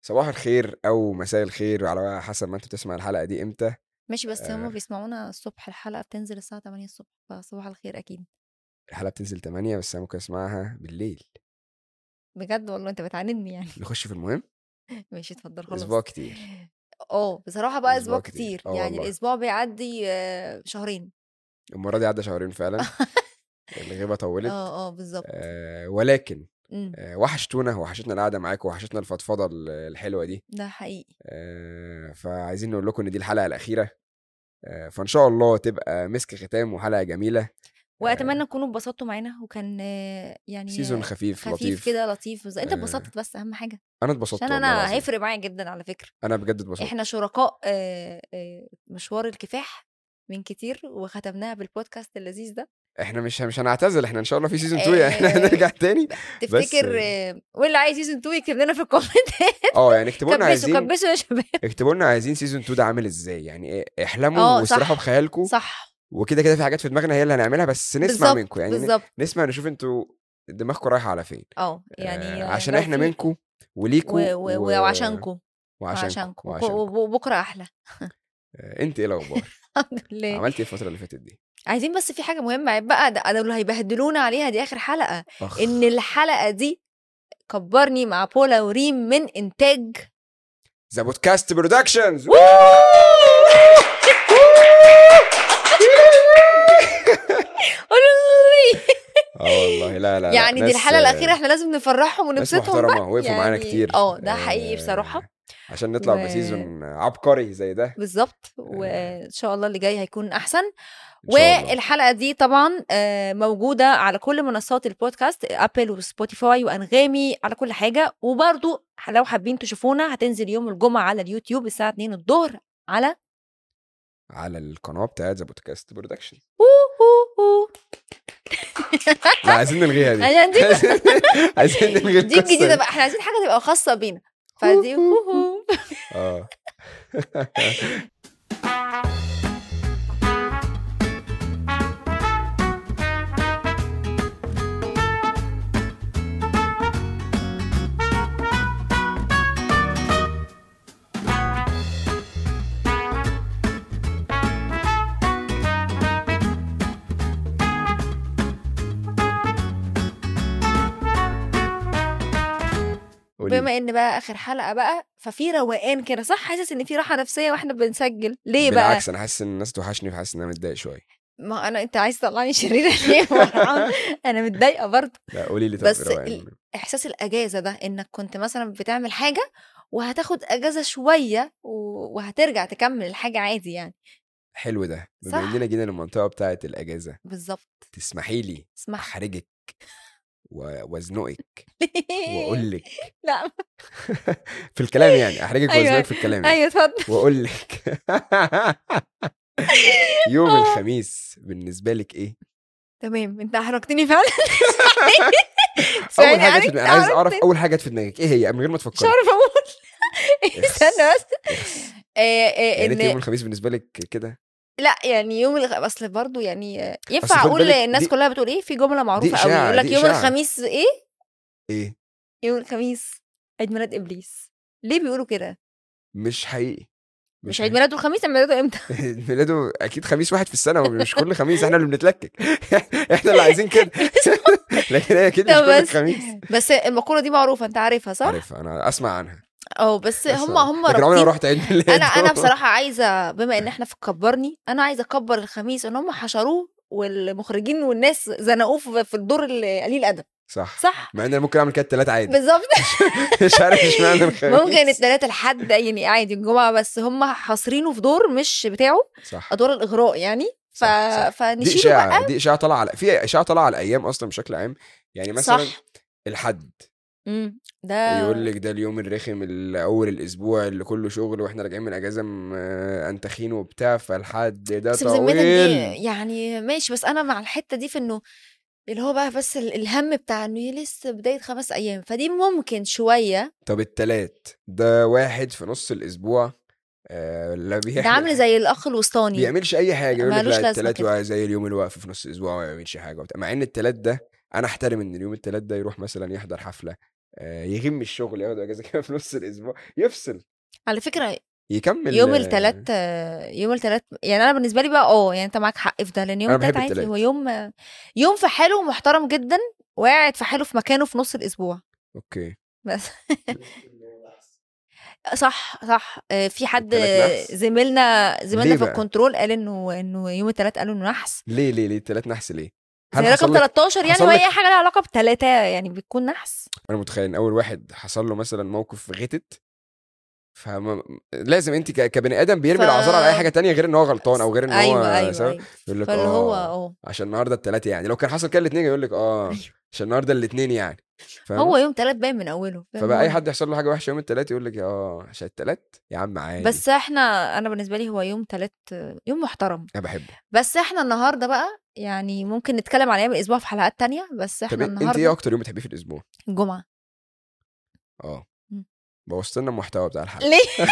صباح الخير او مساء الخير على حسب ما انت بتسمع الحلقه دي امتى ماشي بس هما آه. بيسمعونا الصبح الحلقة بتنزل الساعة 8 الصبح فصباح الخير أكيد الحلقه بتنزل 8 بس انا ممكن اسمعها بالليل بجد والله أنت بتعاندني يعني نخش في المهم ماشي اتفضل خلاص اسبوع كتير اه بصراحة بقى أسبوع أسبوع كتير. كتير آه يعني والله. الأسبوع بيعدي آه، شهرين المره دي عدى شهرين فعلا الغيبه طولت اه اه بالظبط آه ولكن أمم، آه وحشتونا وحشتنا القعده معاكم وحشتنا الفضفضه ال- الحلوه دي ده حقيقي آه فعايزين نقول لكم ان دي الحلقه الاخيره آه فان شاء الله تبقى مسك ختام وحلقه جميله وأتمنى تكونوا اتبسطتوا معانا وكان آه، يعني سيزون آه، خفيف, خفيف لطيف كده لطيف بس انت آه، اتبسطت بس اهم حاجه انا اتبسطت عشان والله انا العظيم. هيفرق معايا جدا على فكره انا بجد اتبسطت احنا شركاء آه، آه، مشوار الكفاح من كتير وختمناها بالبودكاست اللذيذ ده احنا مش مش هنعتزل احنا ان شاء الله في سيزون 2 يعني احنا آه، هنرجع تاني تفتكر آه، واللي عايز سيزون 2 يكتب لنا في الكومنتات اه يعني اكتبوا لنا كبسوا عايزين كبسوا يا شباب اكتبوا لنا عايزين سيزون 2 ده عامل ازاي يعني إيه احلموا اه، واستراحوا صح. بخيالكم صح وكده كده في حاجات في دماغنا هي اللي هنعملها بس نسمع بالظبط منكم يعني ن- بالظبط نسمع نشوف انتوا دماغكم رايحه على فين اه يعني آه، آه، عشان لو احنا في- منكم وليكم و- و- وعشانكم وعشانكم وعشانكم وعشانكم. وبكره احلى آه، انت ايه الاخبار الحمد لله عملتي ايه الفتره اللي فاتت دي عايزين بس في حاجه مهمه بقى ده ده اللي هيبهدلونا عليها دي اخر حلقه اخ ان الحلقه دي كبرني مع بولا وريم من انتاج ذا بودكاست برودكشنز اه والله لا لا لا يعني دي ناس، الحلقه آه، الاخيره احنا لازم نفرحهم ناس ونبسطهم محترمه بقى وقفوا معانا يعني كتير اه ده حقيقي بصراحه عشان نطلع و- بسيزون عبقري زي ده بالظبط وان شاء الله اللي جاي هيكون احسن إن شاء الله. والحلقه دي طبعا آه، موجوده على كل منصات البودكاست ابل وسبوتيفاي وانغامي على كل حاجه وبرضو لو حابين تشوفونا هتنزل يوم الجمعه على اليوتيوب الساعه 2 الظهر على على القناه بتاعت ذا بودكاست برودكشن هو هو هو. لا عايزين نلغيها دي عشان دي عايزين نلغي دي الجديده القصة بقى احنا عايزين حاجه تبقى خاصه بينا فدي هو هو. اه قولي بما ان بقى اخر حلقه بقى ففي روقان كده صح حاسس ان في راحه نفسيه واحنا بنسجل ليه بقى بالعكس انا حاسس ان الناس توحشني فحاسس ان انا متضايق شويه ما انا انت عايز تطلعني شريره ليه فرحان انا متضايقه برضه لا قولي لي طب بس روقان. ال- احساس الاجازه ده انك كنت مثلا بتعمل حاجه وهتاخد اجازه شويه و- وهترجع تكمل الحاجه عادي يعني حلو ده بما صح. اننا جينا للمنطقه بتاعت الاجازه بالظبط تسمحي لي اسمح احرجك و- وازنقك واقول لك لا في الكلام يعني احرجك أيوة. وازنقك في الكلام يعني. ايوه اتفضل واقول لك يوم آه. الخميس بالنسبه لك ايه تمام انت احرجتني فعلا اول ثواني حاجه يعني في دماغك عايز أنت اعرف اول حاجه جت في دماغك ايه هي من غير ما مش تفكري عارفه اقول إخس. استنى بس إخس. آه، آه، يعني انت يوم ان الخميس بالنسبه لك كده لا يعني يوم الخ... اصل برضو يعني آه، أصل ينفع خد اقول بالك الناس دي- كلها بتقول ايه في جمله معروفه قوي إشاعة، يقول لك دي يوم إشاعة. الخميس ايه ايه يوم الخميس عيد ميلاد ابليس ليه بيقولوا كده مش حقيقي مش عيد ميلاده الخميس عيد ميلاده امتى عيد ميلاده اكيد خميس واحد في السنه مش كل خميس احنا اللي بنتلكك احنا اللي عايزين كده لكن هي اكيد مش طب كل بس- خميس بس المقوله دي معروفه انت عارفها صح عارفها انا اسمع عنها اه بس هم أسمع. هم لكن عمري ما رابطين رحت عيد ميلاد انا انا بصراحه عايزه بما ان احنا في كبرني انا عايزه اكبر الخميس ان هم حشروه والمخرجين والناس زنقوه في في الدور اللي قليل الادب صح صح مع ان انا ممكن اعمل كده التلات عادي بالظبط مش عارف اشمعنى الخميس ممكن الثلاثة لحد يعني عادي الجمعة بس هم حاصرينه في دور مش بتاعه صح أدوار الإغراء يعني ف... صح، صح. دي فنشيله اشاعه بقى دي اشاعه طالعه على في اشاعه طالعه على الايام اصلا بشكل عام يعني مثلا صح الحد مم. ده يقول لك ده اليوم الرخم اللي اول الاسبوع اللي كله شغل واحنا راجعين من اجازه م- آه، انتخين وبتاع فالحد ده بس بذمتك دي طويل يعني ماشي بس أنا مع الحتة دي في إنه اللي هو بقى بس ال- الهم بتاع إنه هي لسه بداية خمس أيام فدي ممكن شوية طب التلات ده واحد في نص الاسبوع آه لا ده بيعمل عامل زي الأخ الوسطاني بيعملش اي حاجه يقول لك مالوش لا لازمة التلات كده. بقى زي اليوم الوقف في نص الاسبوع ما بيعملش حاجه وبتاع. مع ان التلات ده انا احترم ان اليوم التلات ده يروح مثلا يحضر حفله آه، يغيب من الشغل ياخد اجازه كده في نص الاسبوع يفصل على فكره يكمل يوم آه، التلات يوم التلات يعني انا بالنسبه لي بقى اه يعني انت معاك حق في ده لان يوم أنا بحب التلات عادي التلات. هو يوم يوم في حاله محترم جدا وقاعد في حاله في مكانه في نص الاسبوع اوكي بس صح صح آه، في حد التلات نحس؟ زميلنا زميلنا ليه في بقى؟ الكنترول قال انه انه يوم التلات قالوا انه نحس ليه ليه ليه التلات نحس ليه؟ زي حصل رقم لك- 13 يعني حصل هو لك- اي حاجه لها علاقه بثلاثه يعني بتكون نحس انا متخيل ان اول واحد حصل له مثلا موقف غتت فما لازم انت ك- كبني ادم بيرمي ف- الاعذار على اي حاجه تانية غير ان هو غلطان او غير ان هو ايوه ايوه, سبب. أيوة. يقول لك فاللي هو اه اه عشان النهارده التلاتة يعني لو كان حصل كده الاثنين يقول لك اه أيوة. عشان النهارده الاثنين يعني فاهم؟ هو يوم تلات باين من اوله فاهم فبقى هو اي ده. حد يحصل له حاجه وحشه يوم التلات يقول لك اه عشان التلات يا عم عادي بس احنا انا بالنسبه لي هو يوم تلات يوم محترم انا بحبه بس احنا النهارده بقى يعني ممكن نتكلم على ايام الاسبوع في حلقات تانية بس طب احنا انت ايه النهارده اكتر يوم بتحبيه في الاسبوع؟ الجمعه اه مم. بوظت لنا المحتوى بتاع الحلقه ليه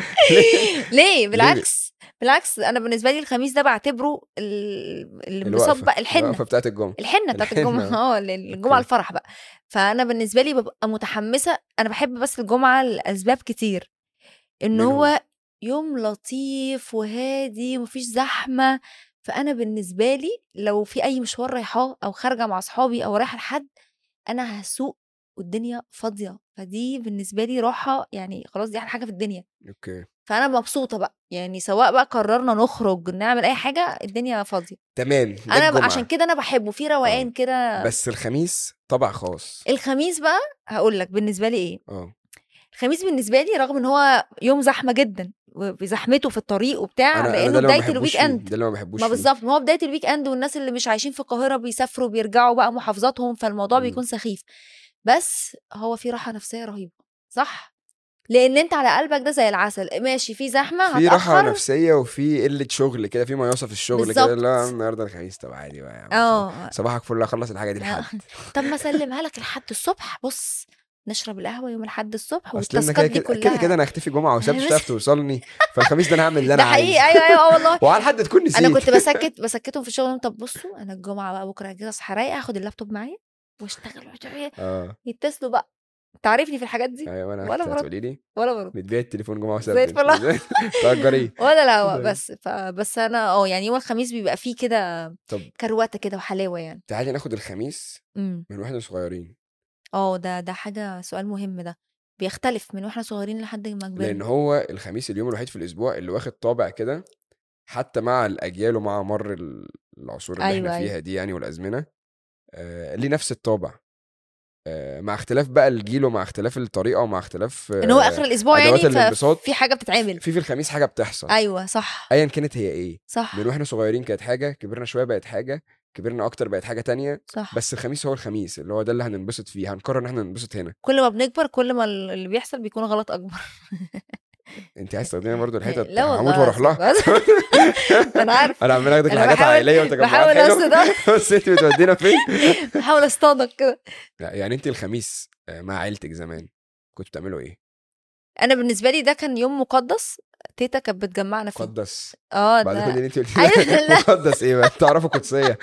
ليه بالعكس بالعكس انا بالنسبه لي الخميس ده بعتبره ال- الانبساط الوقفة. بقى الحنه الوقفه بتاعت الجمعه الحنه بتاعت الحنة. الجمعه اه الجمعه أوكي. الفرح بقى فانا بالنسبه لي ببقى متحمسه انا بحب بس الجمعه لاسباب كتير ان منهم؟ هو يوم لطيف وهادي ومفيش زحمه فانا بالنسبه لي لو في اي مشوار رايحاه او خارجه مع اصحابي او رايحه لحد انا هسوق والدنيا فاضيه فدي بالنسبه لي راحه يعني خلاص دي احلى حاجه في الدنيا اوكي فانا مبسوطه بقى يعني سواء بقى قررنا نخرج نعمل اي حاجه الدنيا فاضيه تمام ده انا الجمعة. عشان كده انا بحبه في روقان كده بس الخميس طبع خاص الخميس بقى هقول لك بالنسبه لي ايه اه الخميس بالنسبه لي رغم ان هو يوم زحمه جدا وبزحمته في الطريق وبتاع انا انا لانه ده اللي ما بدايه بحبوش الويك فيه اند ده اللي ما بحبوش ما فيه. بالظبط ما هو بدايه الويك اند والناس اللي مش عايشين في القاهره بيسافروا بيرجعوا بقى محافظاتهم فالموضوع مم. بيكون سخيف بس هو في راحه نفسيه رهيبه صح لان انت على قلبك ده زي العسل ماشي في زحمه في راحه هتاخر نفسيه وفي قله شغل كده في مياسه في الشغل بالظبط. كده لا النهارده الخميس طب عادي بقى يا عم اه صباحك فل اخلص الحاجه دي لحد طب ما اسلمها لك لحد الصبح بص نشرب القهوه يوم الاحد الصبح اصل انا والتاسكات كده دي كده كلها كده كده انا هختفي جمعه وسبت مش بس- هتعرف توصلني فالخميس ده انا هعمل اللي انا ده عايزه حقيقي ايوه ايوه آه والله وعلى حد تكون نسيت انا كنت بسكت بسكتهم في الشغل طب بصوا انا الجمعه بقى بكره كده اصحى رايقه هاخد اللابتوب معايا واشتغل واشتغل. اه يتصلوا بقى تعرفني في الحاجات دي ايوه انا ولا ولا مرة. هتقولي لي ولا برد بتبيع التليفون جمعه وسبت زي الفل. تأجريه ولا لا هو طيب. بس فبس انا اه يعني يوم الخميس بيبقى فيه كده طب كروته كده وحلاوه يعني تعالي ناخد الخميس امم من واحنا صغيرين اه ده ده حاجه سؤال مهم ده بيختلف من واحنا صغيرين لحد ما لان كبرنا هو الخميس اليوم الوحيد في الاسبوع اللي واخد طابع كده حتى مع الاجيال ومع مر ال- العصور اللي أيوة، احنا أيوة. فيها دي يعني والازمنه آه ليه نفس الطابع آه مع اختلاف بقى الجيل ومع اختلاف الطريقه ومع اختلاف ان هو اخر الاسبوع يعني أدوات الانبساط. ففي حاجه بتتعمل في في الخميس حاجه بتحصل ايوه صح ايا كانت هي ايه صح من واحنا صغيرين كانت حاجه كبرنا شويه بقت حاجه كبرنا اكتر بقت حاجه تانية صح بس الخميس هو الخميس اللي هو ده اللي هننبسط فيه هنقرر ان احنا ننبسط هنا كل ما بنكبر كل ما ال- اللي بيحصل بيكون غلط اكبر انت عايز تاخديني برضه الحتت لا والله هموت واروح لها انا عارف انا عمال اخدك أنا لحاجات بحاول- عائليه وتجمعات بحاول حلوه أصدق. بس انت بتودينا فين بحاول اصطادك كده لا يعني انت الخميس آه، مع عيلتك زمان كنتوا بتعملوا ايه انا بالنسبه لي ده كان يوم مقدس تيتا كانت بتجمعنا فيه مقدس اه بعد كل ده اللي انت قلتيه أيوة، ده، لا. مقدس ايه بقى تعرفوا قدسيه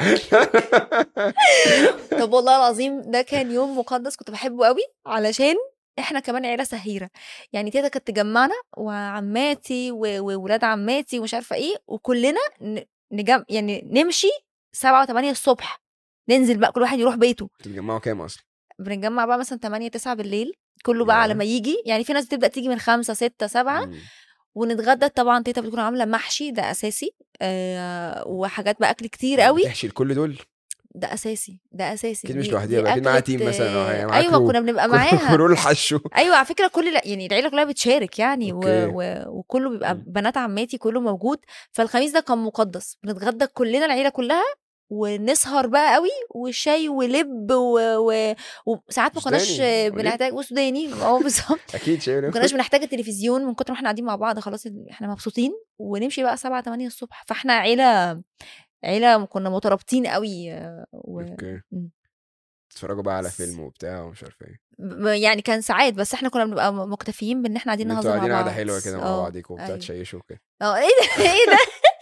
طب والله العظيم ده كان يوم مقدس كنت بحبه قوي علشان احنا كمان عيله سهيره يعني تيتا كانت تجمعنا وعماتي و- وولاد عماتي ومش عارفه ايه وكلنا ن- نجم يعني نمشي سبعة وثمانية الصبح ننزل بقى كل واحد يروح بيته انتوا بتجمعوا كام اصلا بنتجمع بقى مثلا 8 9 بالليل كله بقى ياه. على ما يجي يعني في ناس بتبدا تيجي من خمسة ستة سبعة مم. ونتغدى طبعا تيتا بتكون عامله محشي ده اساسي آه وحاجات بقى اكل كتير قوي بتحشي لكل دول ده اساسي ده اساسي اكيد مش دي- لوحديها دي بقى اكيد معاها أكلة- تيم مثلا أو هي معاها ايوه كرو. كنا بنبقى معاها كرول الحشو ايوه على فكره كل لا- يعني العيله كلها بتشارك يعني و... أوكي. و... وكله بيبقى مم. بنات عماتي كله موجود فالخميس ده كان مقدس بنتغدى كلنا العيله كلها ونسهر بقى قوي وشاي ولب و... و... وساعات ما كناش سوداني، ولب. بنحتاج وسوداني اه بالظبط اكيد شايف ما كناش بنحتاج التلفزيون من كتر ما احنا قاعدين مع بعض خلاص احنا مبسوطين ونمشي بقى 7 8 الصبح فاحنا عيله عيله كنا مترابطين قوي آه، و... اوكي مم. تتفرجوا بقى على فيلم وبتاع ومش عارف ايه ب- يعني كان ساعات بس احنا كنا بنبقى م- مكتفيين بان احنا قاعدين إن انتوا نهزر مع قاعدين بعض قاعده حلوه كده مع اه، بعضيكوا وبتاع أيوة. تشيشوا كده اه ايه ده ايه ده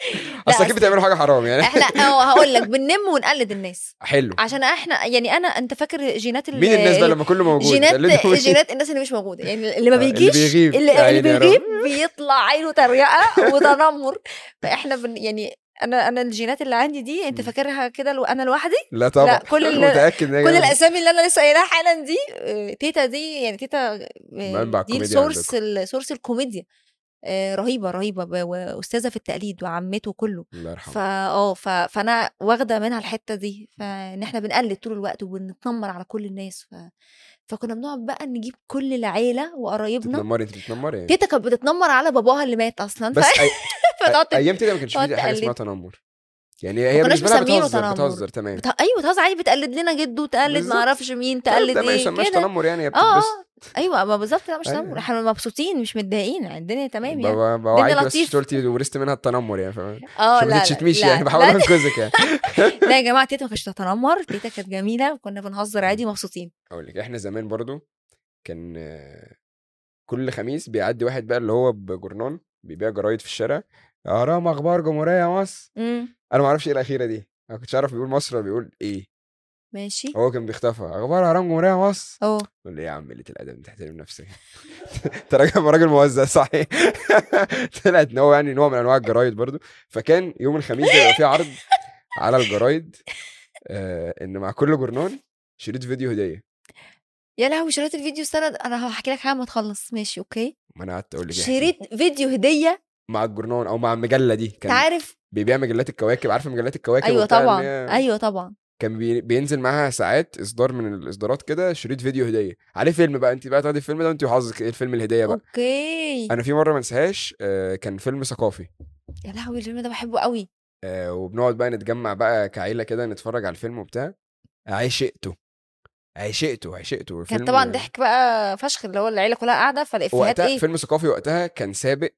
اصل اكيد بتعملوا حاجه حرام يعني احنا اه هقول لك بننم ونقلد الناس حلو عشان احنا يعني انا انت فاكر جينات ال- مين الناس بقى ال- لما كله موجود جينات تقلدوا مين؟ جينات الناس اللي مش موجوده يعني اللي ما آه، اللي بيجيش بيغيب. اللي, يا اللي عيني يا رب. بيغيب بيطلع عينه تريقه وتنمر فاحنا بن يعني انا انا الجينات اللي عندي دي انت مم. فاكرها كده لو انا لوحدي لا طبعا لا، كل ال- متاكد إن هي كل جامدة. الاسامي اللي انا لسه قايلها حالا دي آه، تيتا دي يعني تيتا آه، منبع دي الكوميديا السورس ال- سورس الكوميديا آه، رهيبه رهيبه ب- واستاذه في التقليد وعمته كله الله يرحمه فا اه ف... فانا واخده منها الحته دي فان احنا بنقلد طول الوقت وبنتنمر على كل الناس ف... فكنا بنقعد بقى نجيب كل العيله وقرايبنا تتنمري انت بتتنمري يعني تيتا كانت بتتنمر على باباها اللي مات اصلا بس ف... أي... فتقعد تت- ايام كده ما كانش تقعد في حاجه اسمها تقلد. تنمر يعني هي كناش بالنسبه لها مسمينه بتهزر تنمر. بتهزر تمام بت... ايوه تهزر عادي بتقلد لنا جده تقلد بالظبط. ما اعرفش مين طيب تقلد ده ما ايه يسماش كده تنمر يعني هي اه بتتبسط اه ايوه ما بالظبط لا مش أيوة. تنمر احنا مبسوطين مش متضايقين الدنيا تمام يعني بابا بوعيك بس لطيف. مش قلتي ورثت منها التنمر يعني فاهم اه عشان لا ما لا تشتميش لا يعني بحاول لا, انقذك يعني لا يا جماعه تيتا ما كانتش تتنمر تيتا كانت جميله وكنا بنهزر عادي مبسوطين اقول لك احنا زمان برضو كان آه، كل خميس بيعدي واحد بقى اللي هو بجورنان بيبيع جرايد في الشارع اهرام اخبار جمهوريه مصر امم انا ما اعرفش ايه الاخيره دي انا كنتش عارف بيقول مصر ولا بيقول ايه ماشي هو كان بيختفى اخبار اهرام جمهوريه مصر اه قول لي ايه يا عم قله الادب تحترم نفسك انت راجل راجل موزع صحيح طلعت ان هو يعني نوع من انواع الجرايد برضو فكان يوم الخميس بيبقى فيه عرض على الجرايد آه ان مع كل جورنان شريط فيديو هديه يا لهوي شريط الفيديو استنى انا هحكي لك حاجه ما تخلص ماشي اوكي ما انا قعدت اقول لك إيه شريط فيديو هديه مع الجورنان او مع المجله دي انت كان عارف بيبيع مجلات الكواكب عارفه مجلات الكواكب ايوه وبتاع اللي طبعا هي- ايوه طبعا كان بي... بينزل معاها ساعات اصدار من الاصدارات كده شريط فيديو هديه عليه فيلم بقى انت بقى تاخدي الفيلم ده وانت وحظك ايه الفيلم الهديه بقى اوكي انا في مره ما انساهاش آه، كان فيلم ثقافي يا لهوي الفيلم ده بحبه قوي آه، وبنقعد بقى نتجمع بقى كعيله كده نتفرج على الفيلم وبتاع عشقته عشقته عشقته كان الفيلم- طبعا ضحك بقى فشخ اللي هو العيله كلها قاعده فالافيهات وقتها ايه فيلم ثقافي وقتها كان سابق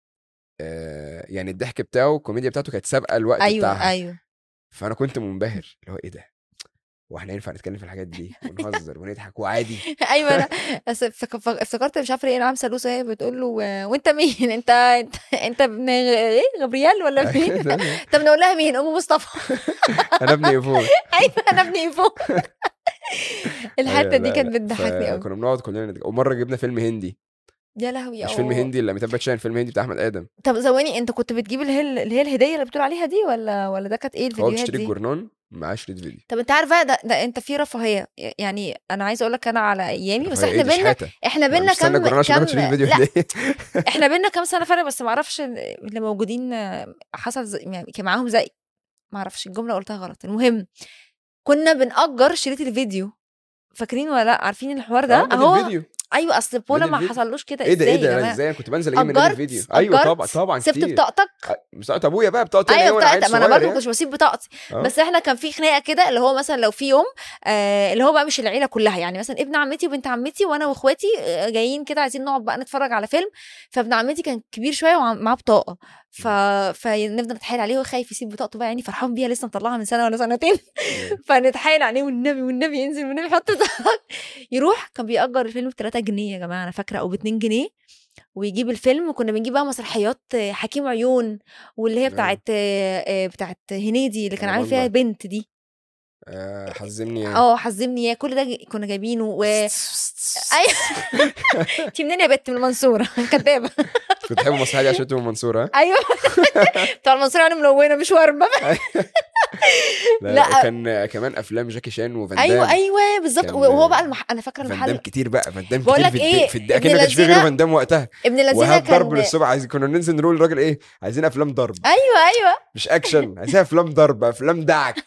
آه، يعني الضحك بتاعه الكوميديا بتاعته كانت سابقه الوقت ايوه بتاعها ايوه فانا كنت منبهر اللي هو ايه ده واحنا ينفع نتكلم في الحاجات دي ونهزر ونضحك وعادي ايوه انا بس افتك- افتكرت مش عارفه ايه نعم سلوسه هي بتقول له آه، وانت مين انت انت انت ابن غ- ايه غبريال ولا مين طب نقول لها مين ام مصطفى انا ابني ايفون ايوه انا ابن ايفو الحته أيوة، دي لا، كانت لا. بتضحكني قوي فكنا بنقعد كلنا نتج... ومره جبنا فيلم هندي يا لهوي مش أوه. فيلم هندي اللي اميتاب باتشان فيلم هندي بتاع احمد ادم طب ثواني انت كنت بتجيب اللي هي اللي هي الهديه اللي بتقول عليها دي ولا ولا ده كانت ايه هو الفيديوهات بيشتري دي الجورنان معاه شريط فيديو طب انت عارف بقى ده, ده انت في رفاهيه يعني انا عايزه اقول لك انا على ايامي بس فهي احنا إيه دي بينا شحاتة؟ احنا أنا بينا مش استنى كام الجورنان عشان كام اخد شريط فيديو لا هديه احنا بينا كام سنه فرق بس ما اعرفش اللي موجودين آه، حصل زي يعني كان معاهم زي ما اعرفش الجمله قلتها غلط المهم كنا بنأجر شريط الفيديو فاكرين ولا لا عارفين الحوار ده آه، نادي اهو الفيديو ايوه اصل بولا نادي ما الفيديو. حصلوش كده ايه ده ازاي ايه ده يا انا جماعه ازاي انا كنت بنزل اجيب من نادي أجرت الفيديو ايوه أجرت، طبعا طبعا سبت كتير بطاقتك مش بتاعت ابويا بقى بطاقتي ايوه وانا عيل بتاعتك ما انا صغير برضه ما يعني. كنتش بسيب بطاقتي آه. بس احنا كان في خناقه كده اللي هو مثلا لو في يوم آه اللي هو بقى مش العيله كلها يعني مثلا ابن عمتي وبنت عمتي وانا واخواتي آه، جايين كده عايزين نقعد بقى نتفرج على فيلم فابن عمتي كان كبير شويه ومعاه بطاقه ف... فنفضل نتحايل عليه وخايف يسيب بطاقته بقى يعني فرحان بيها لسه مطلعها من سنه ولا سنتين فنتحايل عليه والنبي والنبي ينزل والنبي حط بطاقتك يروح كان بيأجر الفيلم ب 3 جنيه يا جماعه انا فاكره او ب 2 جنيه ويجيب الفيلم وكنا بنجيب بقى مسرحيات آه، حكيم عيون واللي هي آه. بتاعت آه، آه، بتاعت هنيدي اللي كان أنا عامل فيها بنبع. بنت دي آه، حزمني يعني. اه حزمني يا كل ده ج- كنا جايبينه و ايوه انت منين يا بت من المنصوره كدابه كنت بحب المسرحيه دي عشان تبقى منصوره ها؟ ايوه بتاع المنصوره انا ملونه مش ورمه لا, لا. لا. وكان كمان افلام جاكي شان وفان دام ايوه ايوه بالظبط كان- وهو بقى المح... انا فاكره فان دام المحل كتير بقى فان دام بقول كتير لك في إيه، الد... في الد... اكيد ابن ما كانش في غيره الذين- فان دام وقتها ابن الذين وهاب ضرب كان للصبح عايز كنا ننزل نقول للراجل ايه عايزين افلام ضرب ايوه ايوه مش اكشن عايزين افلام ضرب افلام دعك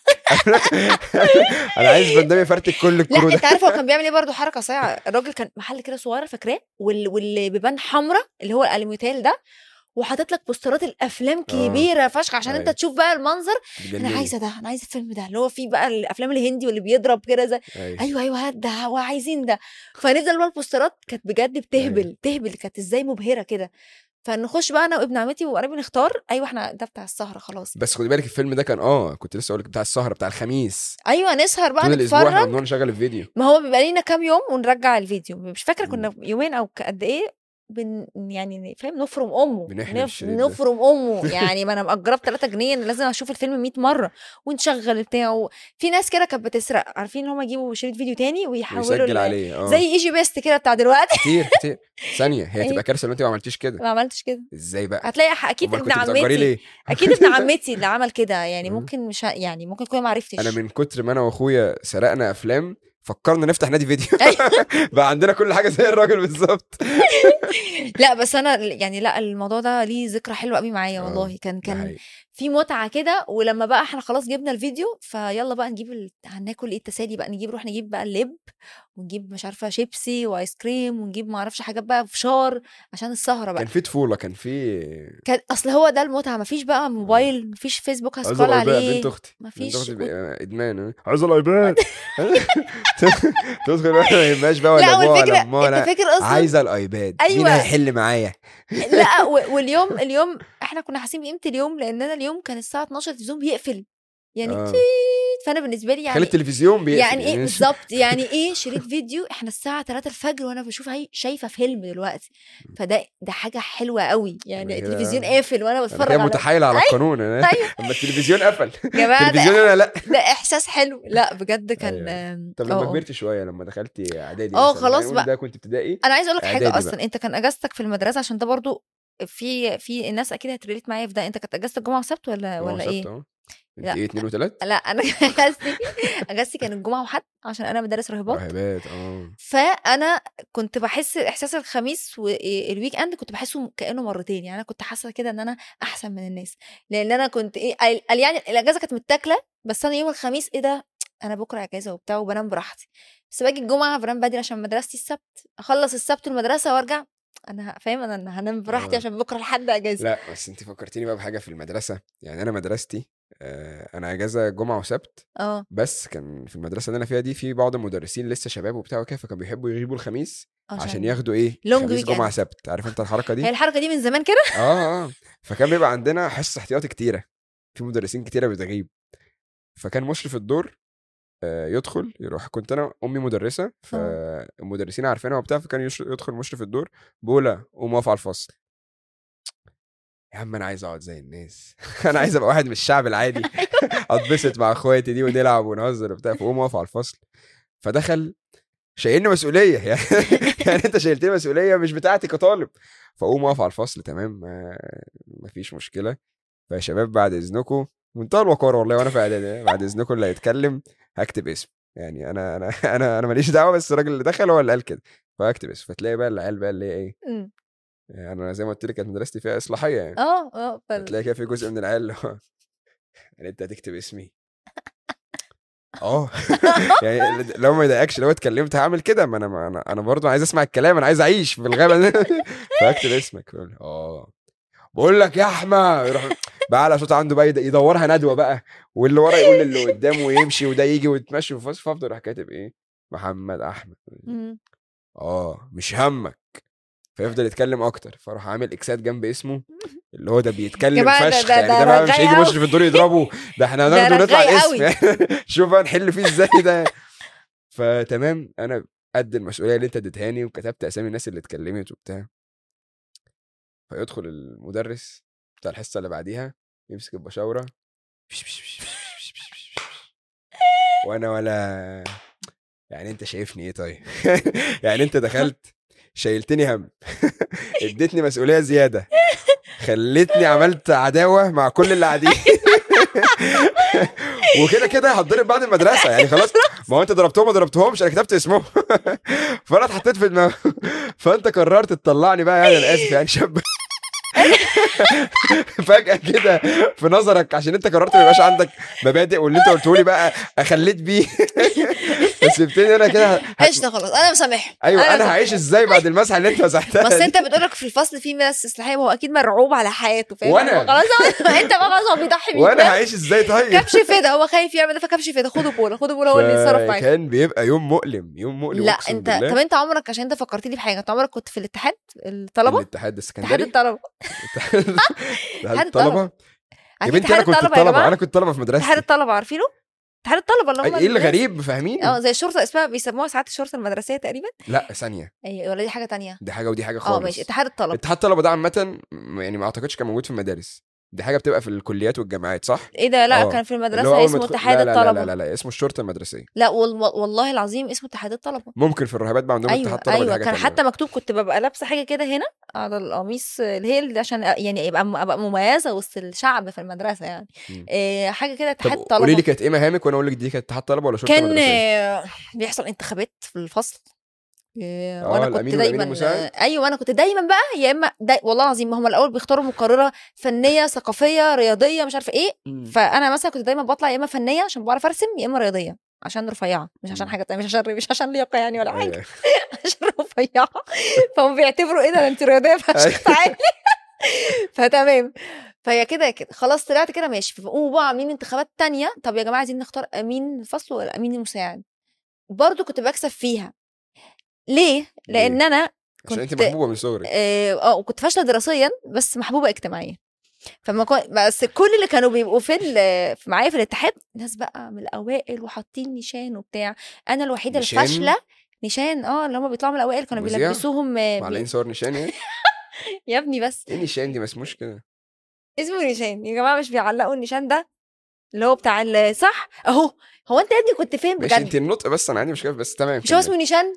انا عايز فان دام يفرتك كل لا الكرو ده انت عارف هو كان بيعمل ايه برضه حركه صايعه الراجل كان محل كده صغير فاكراه وال... والبيبان حمراء اللي هو الالوميتال ده وحاطط لك بوسترات الافلام كبيره فشخ عشان انت أيوة. تشوف بقى المنظر انا بتجنني. عايزه ده انا عايزه الفيلم ده اللي هو فيه بقى الافلام الهندي واللي بيضرب كده زي أيوة. ايوه ايوه هات ده وعايزين ده فنزل بقى البوسترات كانت بجد بتهبل أيوة. تهبل كانت ازاي مبهره كده فنخش بقى انا وابن عمتي وقرايبي نختار ايوه احنا ده بتاع السهره خلاص بس خدي بالك الفيلم ده كان اه كنت لسه اقول لك بتاع السهره بتاع الخميس ايوه نسهر بقى طول الاسبوع احنا نتفرج بنقعد نشغل الفيديو ما هو بيبقى لينا كام يوم ونرجع الفيديو مش فاكره مم. كنا يومين او قد ايه بن يعني فاهم نفرم امه بنحلب نف... الشريط ده. نفرم امه يعني ما انا مأجره ب 3 جنيه أنا لازم اشوف الفيلم 100 مره ونشغل بتاع في ناس كده كانت بتسرق عارفين ان هم يجيبوا شريط فيديو تاني ويحولوا ويسجل ال- عليه اه زي ايجي بيست كده بتاع دلوقتي كتير كتير ثانيه هي أيوة. تبقى كارثه لو انت ما عملتيش كده ما عملتش كده ازاي بقى هتلاقي ح- اكيد أمال ابن كنت بتأجريه عمتي ليه اكيد ابن عمتي اللي عمل كده يعني مم. ممكن مش ه- يعني ممكن كل ما عرفتش انا من كتر ما انا واخويا سرقنا افلام فكرنا نفتح نادي فيديو أيوة. بقى عندنا كل حاجه زي الراجل بالظبط لا بس انا يعني لا الموضوع ده ليه ذكرى حلوه قوي معايا آه، والله كان ده كان حقيقي. في متعه كده ولما بقى احنا خلاص جبنا الفيديو فيلا بقى نجيب ال... هناكل ايه التسالي بقى نجيب نروح نجيب بقى اللب ونجيب مش عارفه شيبسي وايس كريم ونجيب ما اعرفش حاجات بقى فشار عشان السهره بقى كان في طفوله كان في كان اصل هو ده المتعه مفيش بقى موبايل مفيش فيسبوك عايز هسكرول الايباد عليه بنت اختي مفيش بنت اختي كنت- بقى ادمان ها؟ عايز الايباد تدخل بقى ما يهمهاش بقى ولا لا ابوها والفكره ولا امها انت ولا فاكر اصلا عايزه الايباد مين أيوة. هيحل معايا لا و- واليوم اليوم احنا كنا حاسين بقيمه اليوم لان انا اليوم كان الساعه 12 التلفزيون بيقفل يعني آه. تيت فانا بالنسبه لي خلي يعني التلفزيون بيقفل يعني ايه مش- بالظبط يعني ايه شريط فيديو احنا الساعه 3 الفجر وانا بشوف هي شايفه فيلم دلوقتي فده ده حاجه حلوه قوي يعني كده- التلفزيون قافل وانا انا بتفرج كده على متحايل على القانون انا أيوة. اما التلفزيون قفل يا جماعه التلفزيون ده, انا لا ده احساس حلو لا بجد كان أيوة. آم، طب لما آه. كبرت شويه لما دخلتي اعدادي آه، مثلاً، خلاص يعني بقى. ده كنت ابتدائي انا عايزه اقول لك حاجه إعدادي اصلا انت كان اجازتك في المدرسه عشان ده برضو في في الناس اكيد هتريليت معايا في ده انت كانت اجازتك جمعه وسبت ولا جمعة ولا وسبت ايه أهو. انت لا. ايه اتنين وتلات لا انا اجازتي اجازتي كانت جمعه وحد عشان انا مدرس راهبات راهبات اه فانا كنت بحس احساس الخميس والويك اند كنت بحسه كانه مرتين يعني انا كنت حاسه كده ان انا احسن من الناس لان انا كنت ايه قال قال يعني الاجازه كانت متاكله بس انا يوم الخميس ايه ده انا بكره اجازه وبتاع وبنام براحتي بس باجي الجمعه بنام بدري عشان مدرستي السبت اخلص السبت المدرسه وارجع انا ه- فاهم انا هنام براحتي آه. عشان بكره لحد اجازه لا بس انت فكرتيني بقى بحاجه في المدرسه يعني انا مدرستي آه، انا اجازه جمعه وسبت اه بس كان في المدرسه اللي انا فيها دي في بعض المدرسين لسه شباب وبتاع وكده فكانوا بيحبوا يغيبوا الخميس عشان ياخدوا ايه Long خميس weekend. جمعه سبت عارف انت الحركه دي هي الحركه دي من زمان كده اه اه فكان بيبقى عندنا حصص احتياطي كتيره في مدرسين كتيره بتغيب فكان مشرف الدور آه، يدخل يروح كنت انا امي مدرسه فالمدرسين عارفينها وبتاع فكان يش- يدخل مشرف الدور بولا قوم اقف على الفصل يا عم انا عايز اقعد زي الناس انا عايز ابقى واحد من الشعب العادي اتبسط مع اخواتي دي ونلعب ونهزر وبتاع فقوم اقف على الفصل فدخل شايلني مسؤوليه يعني يعني انت شايلتني مسؤوليه مش بتاعتي كطالب فاقوم اقف على الفصل تمام ما مفيش مشكله فيا شباب بعد اذنكم منتهى الوقار والله وانا في اعدادي بعد اذنكم اللي هيتكلم هكتب اسم يعني انا انا انا انا ماليش دعوه بس الراجل اللي دخل هو اللي قال كده فهكتب اسم فتلاقي بقى العيال بقى اللي هي ايه أمم. يعني انا زي ما قلت لك كانت مدرستي فيها اصلاحيه يعني اه اه فال- هتلاقي كده في جزء من العيال اللي هو يعني انت هتكتب اسمي اه يعني لو ما يضايقكش لو اتكلمت هعمل كده ما انا ما انا انا برضه عايز اسمع الكلام انا عايز اعيش في الغابه دي فاكتب اسمك يقول اه بقول لك يا احمد يروح بقى على صوت عنده بقى يد- يدورها ندوه بقى واللي ورا يقول اللي قدامه ويمشي وده يجي ويتمشي في الفصل فافضل اروح كاتب ايه محمد احمد أمم. اه مش همك فيفضل يتكلم اكتر فاروح عامل اكسات جنب اسمه اللي هو ده بيتكلم جماعة ده- فشخ ده- يعني ده ده بقى مش رغاي هيجي أوي. مشرف الدور يضربه ده احنا ده هناخده ونطلع رغاي الاسم شوف بقى نحل فيه ازاي ده فتمام انا قد المسؤوليه اللي انت اديتهاني وكتبت اسامي الناس اللي اتكلمت وبتاع فيدخل المدرس بتاع الحصه اللي بعديها يمسك البشاوره وانا ولا يعني انت شايفني ايه طيب يعني انت دخلت شايلتني هم اديتني مسؤوليه زياده خلتني عملت عداوه مع كل اللي قاعدين وكده كده هتضرب بعد المدرسه يعني خلاص ما هو انت ضربتهم ما ضربتهمش انا كتبت اسمهم فانا اتحطيت في دماغي فانت قررت تطلعني بقى يعني انا اسف يعني شاب فجاه كده في نظرك عشان انت قررت ما يبقاش عندك مبادئ واللي انت قلته لي بقى اخليت بيه بس سبتني انا كده ه- قشطه خلاص انا مسامحهم ايوه انا مسامحهم. هعيش ازاي بعد المسحه اللي انت مسحتها بس دي؟ انت بتقولك في الفصل في ناس اصلاحيه هو اكيد مرعوب على حياته فاهم وأنا. هو خلاص هو- انت بقى خلاص هو بيضحي بيك وانا فاهم؟ هعيش ازاي طيب كبش فدا هو خايف يعمل ده فكبش فدا خدوا بولا خدوا بولا هو اللي يتصرف معاك كان بيبقى يوم مؤلم يوم مؤلم لا أقسم انت بالله. طب انت عمرك عشان انت فكرتني بحاجه انت عمرك كنت في الاتحاد الطلبه الاتحاد اتحاد السكندري الطلبه اتحاد اتحاد الطلبه يا عارفين بنتي انا اتحاد كنت الطلبه يا الطلبه جماعه انا كنت طلبه في اتحاد مدرستي الطلبه عارفينه اتحاد الطلبه اللي هم ايه الناس- الغريب فاهمين اه زي الشرطه اسمها بيسموها ساعات الشرطه المدرسيه تقريبا لا ثانيه اي ولا دي حاجه تانية دي حاجه ودي حاجه اه خالص ماشي اتحاد الطلبه اتحاد الطلبه ده عامه م- يعني ما اعتقدش كان موجود في المدارس دي حاجه بتبقى في الكليات والجامعات صح ايه ده لا اه. كان في اللي هو المدرسه أول ما اسمه تدخل- اتحاد لا لا الطلبه لا لا, لا, لا اسمه الشرطه المدرسيه لا وال- والله العظيم اسمه اتحاد الطلبه ممكن في الراهبات بقى عندهم ايوه اتحاد طلبه دي ايوه حاجه كان تانية. حتى مكتوب كنت ببقى لابسه حاجه كده هنا على القميص اللي هي اللي عشان يعني يبقى ابقى مميزه وسط الشعب في المدرسه يعني مم. إيه حاجه كده طب اتحاد قولي لي طلبه كانت ايه مهامك وانا اقول لك دي كانت اتحاد طلبه ولا شرطه كان مدرسيه آه، بيحصل انتخابات في الفصل إيه، اه، وانا كنت الأمين والأمين دايما المساعد؟ ايوه وانا كنت دايما بقى يا اما دا والله العظيم ما هم الاول بيختاروا مقرره فنيه ثقافيه رياضيه مش عارفه ايه مم. فانا مثلا كنت دايما بطلع يا اما فنيه عشان بعرف ارسم يا اما رياضيه عشان رفيعه مش عشان مم. حاجه تانية مش عشان مش عشان لياقه يعني ولا حاجه أيوة. عشان رفيعه فهم بيعتبروا ايه ده ده انت رياضيه فشخ أيوة. تعالي فتمام فهي كده كده خلاص طلعت كده ماشي فقوموا بقى عاملين انتخابات تانية طب يا جماعه عايزين نختار امين الفصل ولا امين المساعد برضو كنت بكسب فيها ليه لان انا عشان انت كنت- محبوبه من صغرك اه آه، وكنت فاشله دراسيا بس محبوبه اجتماعيا فما كو... بس كل اللي كانوا بيبقوا في ال- في معايا في الاتحاد ناس بقى من الاوائل وحاطين نشان وبتاع انا الوحيده نشان؟ الفاشله نشان اه اللي هم بيطلعوا من الاوائل كانوا مذيع؟ بيلبسوهم آه، بي... معلقين صور نشان يعني يا ابني بس ايه نشان دي ما اسموش كده اسمه نشان يا جماعه مش بيعلقوا النشان ده اللي هو بتاع ال- صح اهو هو انت يا ابني كنت فين ماشي انت بجد النطق بس انا عندي مشكله بس تمام مش هو كمل. اسمه نشان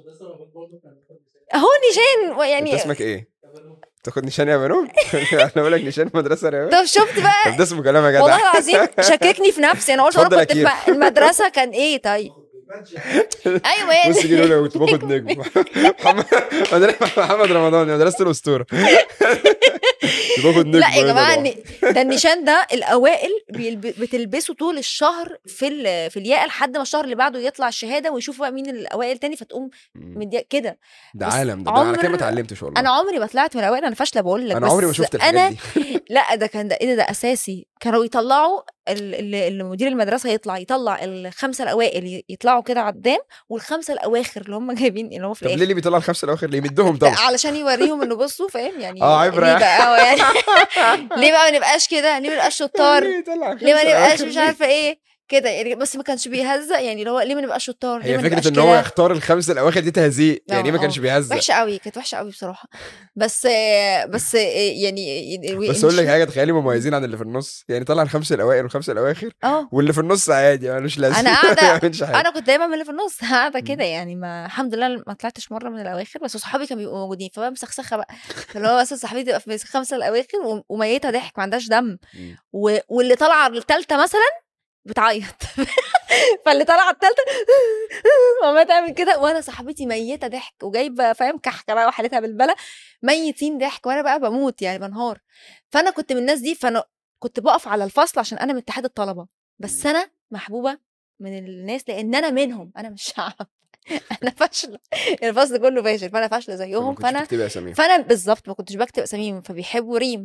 اهو نشان انت يعني اسمك ايه؟ تاخد نشان يا بنوم؟ انا بقول لك نشان مدرسه رياضه طب شفت بقى طب ده اسمه كلام يا جدع والله العظيم شككني في نفسي انا قلت اتفضل انا يا كنت كير. في المدرسه كان ايه طيب ايوه يعني بص كده لو كنت باخد نجم محمد محمد رمضان يا مدرسه الاسطوره كنت باخد نجم لا يا وأنا جماعه بروح. الن- ده النشان ده الاوائل بيلب... بتلبسه طول الشهر في ال... في الياقه لحد ما الشهر اللي بعده يطلع الشهاده ويشوفوا بقى مين الاوائل تاني فتقوم مم. مدي كده ده بس عالم ده, ده انا كده ما عمر- اتعلمتش والله انا عمري ما طلعت من الاوائل انا فاشله بقول لك انا بس عمري ما شفت انا الحاجات دي لا ده كان ده ايه ده, ده اساسي كانوا يطلعوا ال- ال- ال- مدير المدرسه يطلع يطلع الخمسه الاوائل ي- يطلعوا كده قدام والخمسه الاواخر اللي هم جايبين اللي هم في طب ليه الاخر اللي بيطلع الخمسه الاواخر ليه يمدهم طبعا علشان يوريهم انه بصوا فاهم يعني اه، عبرة ليه يعني. بقى اه يعني ليه بقى ما نبقاش كده ليه ما نبقاش شطار ليه يطلع ليه ما الخمسة نبقاش الأواخر مش ليه؟ عارفه ايه كده يعني بس ما كانش بيهزق يعني اللي هو ليه ما نبقاش شطار ليه هي ما فكره نبقاش ان هو كده؟ يختار الخمسه الاواخر دي تهزيق يعني ايه ما اه، كانش اه. بيهزق وحشه قوي كانت وحشه قوي بصراحه بس آه، بس آه، يعني بس اقول لك حاجه تخيلي مميزين عن اللي في النص يعني طلع الخمسه الاوائل والخمسه الاواخر اه واللي في النص عادي ملوش لازمه أنا قاعدة- ما يعملش حاجه انا كنت دايما من اللي في النص قاعده مم. كده يعني ما الحمد لله ما طلعتش مره من الاواخر بس صحابي كانوا بيبقوا موجودين فبقى مسخسخه بقى اللي هو مثلا صاحبتي تبقى في الخمسه الاواخر وم- وميته ضحك ما عندهاش دم مم. و... واللي طالعه الثالثه مثلا بتعيط فاللي طالعه الثالثه ماما تعمل كده وانا صاحبتي ميته ضحك وجايبه فاهم كحكه بقى وحالتها بالبلا ميتين ضحك وانا بقى بموت يعني بنهار فانا كنت من الناس دي فانا كنت بقف على الفصل عشان انا من اتحاد الطلبه بس مم. انا محبوبه من الناس لان انا منهم انا مش شعب انا فاشله الفصل كله فاشل فانا فاشله زيهم فانا فانا تكتبي اساميهم فانا بالظبط ما كنتش بكتب اساميهم فبيحبوا ريم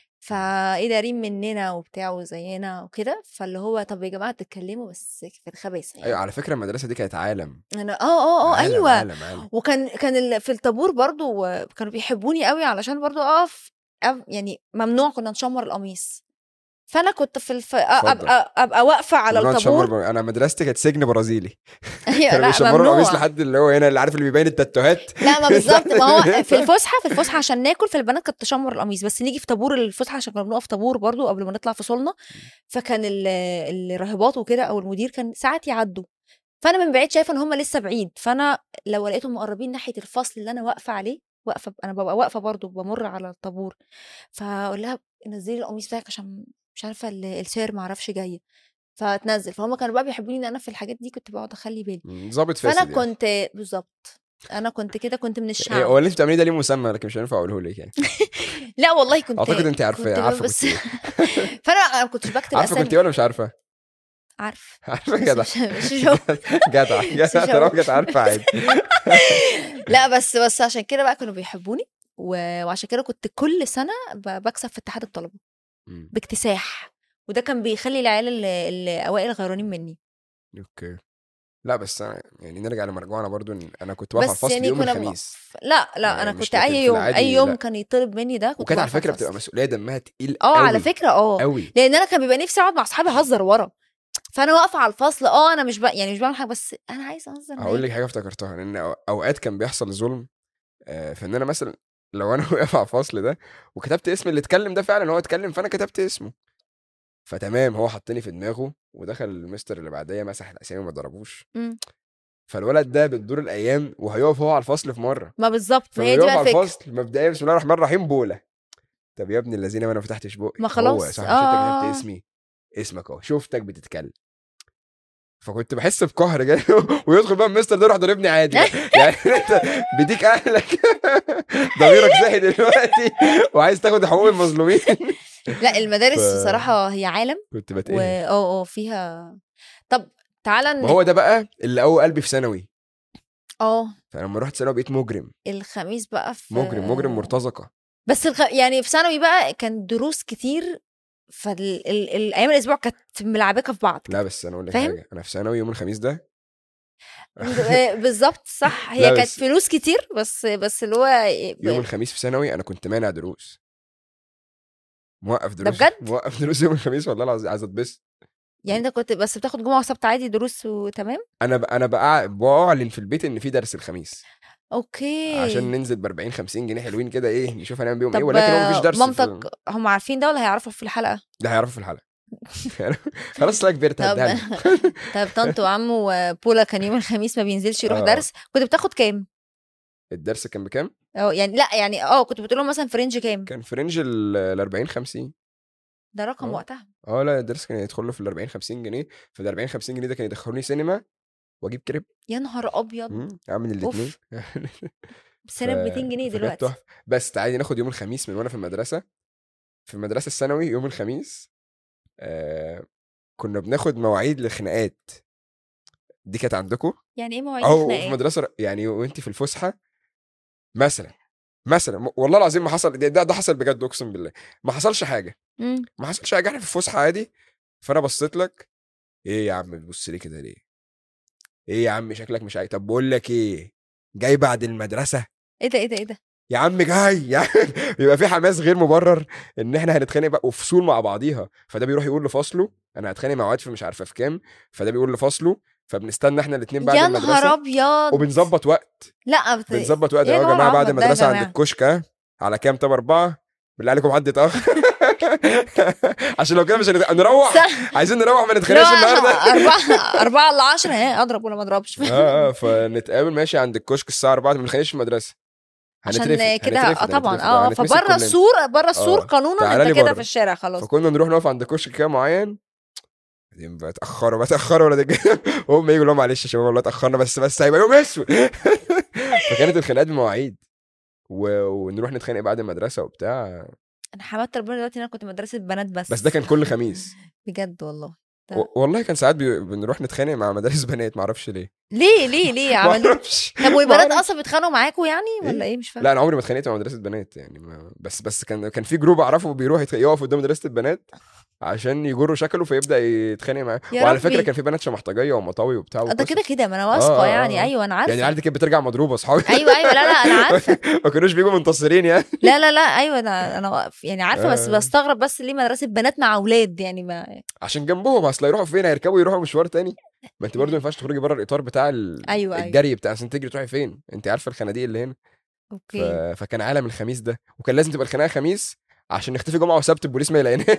فايه ده ريم مننا وبتاع وزينا وكده فاللي هو طب يا جماعه تتكلموا بس في الخباثه يعني. ايوه على فكره المدرسه دي كانت عالم انا اه اه اه عالم، ايوه عالم عالم وكان كان ال- في الطابور برضو آه، كانوا بيحبوني قوي علشان برضو اقف أف- يعني ممنوع كنا نشمر القميص فانا كنت في الف... آه، اتفضل. ابقى ابقى واقفه على ممنوع تشمر الطابور ب- انا مدرستي كانت سجن برازيلي أيوة، كانوا لا بيشمروا القميص ممنوع لحد اللي هو هنا اللي عارف اللي بيبين التاتوهات لا ما بالظبط ما هو في الفسحه في الفسحه عشان ناكل فالبنات كانت تشمر القميص بس نيجي في طابور الفسحه عشان كنا بنقف طابور برضو قبل ما نطلع فصولنا فكان ال- الراهبات وكده او المدير كان ساعات يعدوا فانا من بعيد شايفه ان هم لسه بعيد فانا لو لقيتهم مقربين ناحيه الفصل اللي انا واقفه عليه واقفه انا ببقى واقفه برضو بمر على الطابور فاقول لها نزلي القميص بتاعك عشان مش عارفه ال- السير ما اعرفش جايه فتنزل فهم كانوا بقى بيحبوني ان انا في الحاجات دي كنت بقعد اخلي بالي مم، ظابط فاسد فانا يعني. كنت بالظبط انا كنت كده كنت من إيه، الشعب هو اللي انت بتعمليه ده ليه مسمى لكن مش هينفع اقوله لك يعني لا والله كنت اعتقد انت عارفه كنت عارفه بس كنت إيه. فانا انا ما كنتش بكتب عارفه كنت اسامي ايه ولا مش عارفه عارف عارفه بس جدع مش مش هو. جدع جدع مش هو. طالما كانت عارفه عادي لا بس بس عشان كده بقى كانوا بيحبوني و- وعشان كده كنت كل سنه ب- بكسب في اتحاد الطلبه مم، باكتساح وده كان بيخلي العيال ال- الاوائل غيرانين مني اوكي لا بس أنا يعني نرجع لمرجوعنا برضو إن انا كنت واقف على بس الفصل يعني يوم كنا الخميس لا لا يعني انا مش كنت لكن اي في يوم العادي اي يوم لا. كان يطلب مني ده كنت وكانت على بقف فكره بتبقى الفصل. مسؤوليه دمها تقيل اه على قوي، فكره اه قوي لان انا كان بيبقى نفسي اقعد مع اصحابي اهزر ورا فانا واقفه على الفصل اه انا مش ب... يعني مش بعمل حاجه بس انا عايزه اهزر هقول معاك. لك حاجه افتكرتها لان أو- اوقات كان بيحصل ظلم آه، في ان انا مثلا لو انا واقف على الفصل ده وكتبت اسم اللي اتكلم ده فعلا هو اتكلم فانا كتبت اسمه فتمام هو حطني في دماغه ودخل المستر اللي بعديه مسح الاسامي وما ضربوش مم. فالولد ده بتدور الايام وهيقف هو على الفصل في مره ما بالظبط ما هي دي فبيقف بقى على الفكره الفصل مبدئيا بسم الله الرحمن الرحيم بوله طب يا ابن الذين ما انا فتحتش بقي ما هو خلاص، يا صاحبي آه. مش انت كتبت اسمي اسمك اهو شفتك بتتكلم فكنت بحس بقهر جاي ويدخل بقى المستر ده يروح ضاربني عادي بقى. يعني انت بيديك اهلك ضميرك صحي دلوقتي وعايز تاخد حقوق المظلومين لا المدارس ف- بصراحه هي عالم كنت و بتقهر اه اه فيها طب تعالى ما ن- هو ده بقى اللي قوي قلبي في ثانوي اه فلما رحت ثانوي بقيت مجرم الخميس بقى في مجرم مجرم مرتزقه بس الخ... يعني في ثانوي بقى كان دروس كتير فالايام الاسبوع كانت ملعبكه في بعض لا بس انا اقول لك فاهم؟ حاجه انا في ثانوي يوم الخميس ده آه، بالظبط صح لا هي كانت بس- فلوس كتير بس بس اللي هو يوم الخميس في ثانوي انا كنت مانع دروس موقف دروس بجد؟ موقف دروس يوم الخميس والله العظيم عايز اتبسط يعني انت كنت بس بتاخد جمعه وسبت عادي دروس وتمام انا ب... انا بقى بعلن في البيت ان في درس الخميس اوكي عشان ننزل ب 40 50 جنيه حلوين كده ايه نشوف هنعمل بيهم طب ايه ولكن هو مفيش درس في- مامتك هم عارفين ده ولا هيعرفوا في الحلقه ده هيعرفوا في الحلقه خلاص لا كبرت طب هديها لك. طب طنط وعمو وبولا كان يوم الخميس ما بينزلش يروح آه. درس كنت بتاخد كام الدرس كان بكام؟ اه يعني لا يعني اه كنت بتقول لهم مثلا في رينج كام كان في رينج ال 40 50 ده رقم آه. وقتها اه لا الدرس كان يدخل له في ال 40 50 جنيه في ال 40 50 جنيه ده كان يدخلوني سينما واجيب كريب يا نهار ابيض مم، اعمل أوف. الاثنين سنه ب 200 جنيه دلوقتي بس تعالي ناخد يوم الخميس من وانا في المدرسه في المدرسه الثانوي يوم الخميس آه كنا بناخد مواعيد لخناقات دي كانت عندكم يعني ايه مواعيد او في خناقات مدرسه يعني وانت في الفسحه مثلا مثلا م- والله العظيم ما حصل ده, ده, ده حصل بجد اقسم بالله ما حصلش حاجه مم. ما حصلش حاجه احنا في الفسحه عادي فانا بصيت لك ايه يا عم بتبص لي كده ليه ايه يا عم شكلك مش عايز طب بقول لك ايه جاي بعد المدرسه ايه ده ايه ده ايه ده يا عم جاي يا عم بيبقى في حماس غير مبرر ان احنا هنتخانق بقى وفصول مع بعضيها فده بيروح يقول لفصله انا هتخانق مع واد في مش عارفه في كام فده بيقول لفصله فبنستنى احنا الاثنين بعد يا نهار المدرسه ابيض وبنظبط وقت لا بت... بنظبط وقت إيه يا نوع جماعه بعد العبط ده يا المدرسه عند جماعة؟ الكشك ها؟ على كام طب اربعه بالله عليكم حد يتاخر عشان لو كده مش هنت... نروح صح. عايزين نروح ما لا نتخانقش النهارده أربعة أربعة ل 10 ها أضرب ولا ما أضربش اه اه فنتقابل ماشي عند الكشك الساعه 4 ما بنتخانقش في المدرسه عشان هنترفد- كده هنترفد- اه طبعا هنترفد، اه هنتمسك فبره كلنا. السور بره السور آه. قانونا تعالى انت لي كده بره. في الشارع خلاص فكنا نروح نقف عند كشك كده معين بعدين بقى اتاخروا بقى اتاخروا ولا ده هم يجوا لهم معلش يا شباب والله اتاخرنا بس بس هيبقى يوم اسود فكانت الخناقات بمواعيد و... ونروح نتخانق بعد المدرسه وبتاع أنا حمدت ربنا دلوقتي إن أنا كنت مدرسة بنات بس بس ده كان كل خميس بجد والله ده- و... والله كان ساعات بي... بنروح نتخانق مع مدارس بنات معرفش ليه ليه ليه ليه عملوا معرفش طب والبنات معرفش. أصلا بيتخانقوا معاكوا يعني ولا إيه؟ إيه مش فاهم لا انا عمري ما اتخانقت مع مدرسه بنات يعني ما... بس بس كان كان في جروب اعرفه بيروح يتخ... يقف قدام مدرسه البنات عشان يجروا شكله فيبدا يتخانق معاه يا وعلى ربي. فكره كان في بنات شمحتجيه ومطاوي وبتاع آه، ده وقصص. كده كده ما أنا واثقة آه، آه، يعني آه. أيوه أنا عارفة يعني العيال دي كانت بترجع مضروبه اصحابي ايوه ايوه لا لا انا عارفه ما كانوش بيجوا منتصرين يعني لا لا لا ايوه انا انا واقف- يعني عارفه بس آه. بستغرب بس ليه مدرسه بنات مع اولاد يعني ما عشان جنبهم اصل يروحوا فين هيركبوا يروحوا مشوار تاني ما انت برضه ما ينفعش تخرجي بره الاطار بتاع ال... أيوة، أيوة. الجري بتاع عشان تجري تروحي فين انت عارفه الخناديق اللي هنا ف... اوكي فكان عالم الخميس ده وكان لازم تبقى الخناقه خميس عشان نختفي جمعه وسبت البوليس ما يلاقينا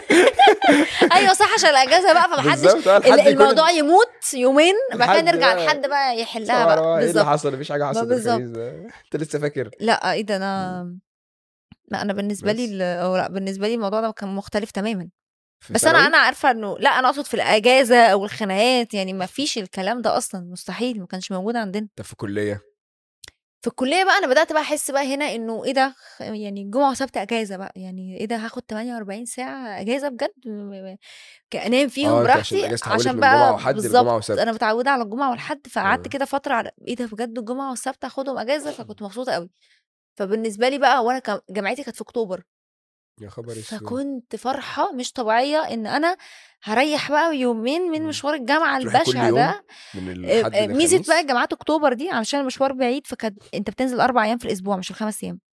ايوه صح عشان الاجازه بقى فمحدش بالظبط آه، لحد ال- يكون- الموضوع يموت يومين بعد كده لحد نرجع بقى- لحد بقى يحلها طبعاً، بقى آه، ايه اللي بالظبط حصل مفيش حاجه حصلت بالظبط. الخميس ده انت لسه فاكر لا ايه ده انا لا انا بالنسبه لي بس. ال- أو لا بالنسبه لي الموضوع ده كان مختلف تماما في بس انا ثانوي؟ انا عارفه انه لا انا اقصد في الاجازه او الخناقات يعني ما فيش الكلام ده اصلا مستحيل ما كانش موجود عندنا طب في كليه في الكليه بقى انا بدات بقى احس بقى هنا انه ايه ده خ- يعني جمعه وسبت اجازه بقى يعني ايه ده هاخد 48 ساعه اجازه بجد م- م- ك- انام فيهم آه، أنت عشان براحتي الأجازة اتحولت عشان من جمعة بقى وحد لجمعة بالظبط وسبت. انا متعوده على الجمعه والحد فقعدت آه. كده فتره على ايه ده بجد الجمعه والسبت اخدهم اجازه فكنت مبسوطه قوي فبالنسبه لي بقى وانا كان- جامعتي كانت في اكتوبر يا خبر اسود فكنت فرحه مش طبيعيه ان انا هريح بقى يومين من مم. مشوار الجامعه تروحي كل البشع يوم ده من آه، الحد آه، ميزه للخميس؟ بقى جامعات اكتوبر دي علشان المشوار بعيد فكانت انت بتنزل اربع ايام في الاسبوع مش الخمس ايام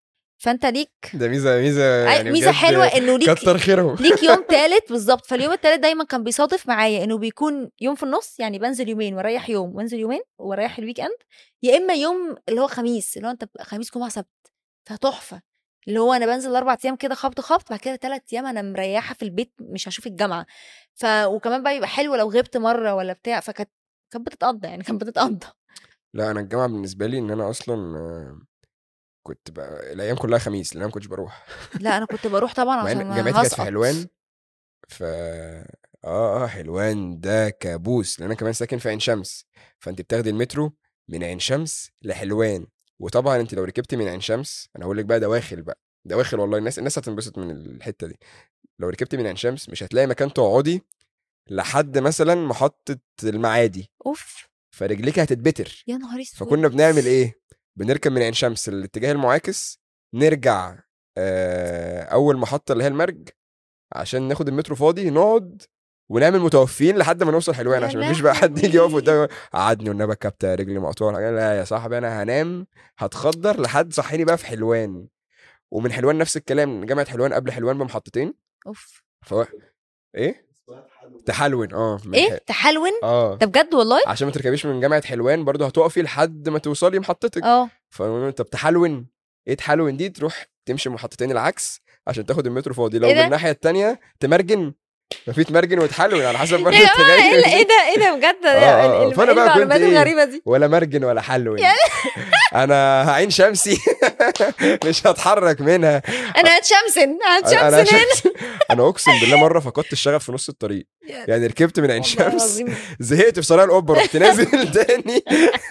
فانت ليك ده ميزه ميزه أي- يعني ميزه بجد حلوه انه ليك كتر خيرهم ليك يوم تالت بالظبط فاليوم التالت دايما كان بيصادف معايا انه بيكون يوم في النص يعني بنزل يومين واريح يوم وانزل يومين واريح الويك اند يا اما يوم اللي هو خميس اللي هو انت بتبقى خميس جمعه سبت فتحفه اللي هو انا بنزل اربع ايام كده خبط خبط بعد كده ثلاث ايام انا مريحه في البيت مش هشوف الجامعه ف وكمان بقى يبقى حلو لو غبت مره ولا بتاع فكانت كانت بتتقضى يعني كانت بتتقضى لا انا الجامعه بالنسبه لي ان انا اصلا آه، كنت بقى الايام كلها خميس لان انا ما كنتش بروح لا انا كنت بروح طبعا مع عشان ان جامعتي كانت في هسقط. حلوان ف اه اه حلوان ده كابوس لان انا كمان ساكن في عين شمس فانت بتاخدي المترو من عين شمس لحلوان وطبعا انت لو ركبتي من عين شمس انا هقول لك بقى دواخل بقى دواخل والله الناس الناس هتنبسط من الحته دي لو ركبتي من عين شمس مش هتلاقي مكان تقعدي لحد مثلا محطه المعادي اوف فرجليك هتتبتر يا نهار اسود فكنا بنعمل ايه بنركب من عين شمس الاتجاه المعاكس نرجع آه، اول محطه اللي هي المرج عشان ناخد المترو فاضي نقعد ونعمل متوفين لحد ما نوصل حلوان يا عشان مفيش بقى حد يجي يقف لهوي. قدامي قعدني والنبي الكابتن رجلي مقطوعه الحاجة. لا يا صاحبي انا هنام هتخدر لحد صحيني بقى في حلوان ومن حلوان نفس الكلام جامعه حلوان قبل حلوان بمحطتين اوف ف ايه تحلون اه من ايه ح- تحلون اه ده بجد والله عشان ما تركبيش من جامعه حلوان برضو هتقفي لحد ما توصلي محطتك اه فقالوا انت بتحلون ايه تحلون دي تروح تمشي محطتين العكس عشان تاخد المترو فاضي لو إيه ده؟ من الناحيه التانية تمرجن ما في تمرجن وتحلون على حسب برضه يا انت جماعه جاي ايه ده- منين. ايه ده ايه ده بجد آه، آه، آه. ال- فأنا ال- بقى كنت المعلومات إيه؟ الغريبه دي ولا مرجن ولا حلون انا هعين شمسي مش هتحرك منها انا هتشمسن انا هتشمسن هنا شمس انا اقسم بالله مره فقدت الشغف في نص الطريق يعني ركبت من عين والله شمس العظيم. زهقت في صلاة القبة رحت نازل تاني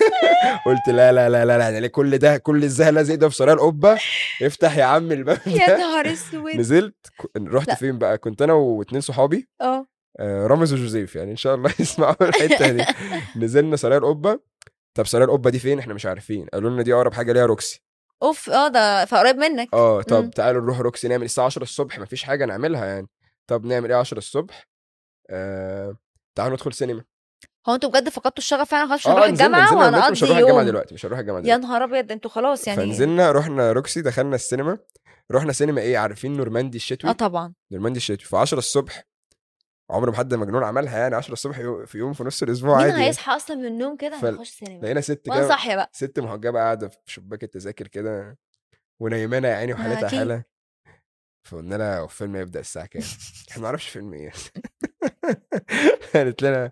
قلت لا لا لا لا لا يعني كل ده كل الزهق لازق ده في صلاة القبة افتح يا عم الباب يا ده نهار اسود نزلت ك- رحت لا. فين بقى كنت انا واتنين صحابي اه آه، رامز وجوزيف يعني ان شاء الله يسمعوا الحته دي نزلنا سرايا القبه طب سرايا القبه دي فين احنا مش عارفين قالوا لنا دي اقرب حاجه ليها روكسي اوف اه ده فقريب منك اه طب مم. تعالوا نروح روكسي نعمل الساعه 10 الصبح مفيش حاجه نعملها يعني طب نعمل ايه 10 الصبح آه تعالوا ندخل سينما هو انتوا بجد فقدتوا الشغف فعلا خلاص مش اه هنروح نزلنا الجامعه نزلنا وانا المترو، مش اقضي هنروح الجامعه يوم دلوقتي مش هنروح الجامعه يا دلوقتي نهار ابيض ده انتوا خلاص يعني فنزلنا رحنا روكسي دخلنا السينما رحنا سينما ايه عارفين نورماندي الشتوي اه طبعا نورماندي الشتوي في 10 الصبح عمر ما حد مجنون عملها يعني 10 الصبح يو- في يوم في نص الاسبوع مين عادي يعني. هيصحى اصلا من النوم كده فل- هنخش سينما لقينا ست وانا كده صاحيه بقى ست محجبه قاعده في شباك التذاكر كده ونايمانه يا عيني وحالتها أكيد. حاله فقلنا لها هو الفيلم هيبدا الساعه كام؟ احنا ما نعرفش فيلم ايه قالت لنا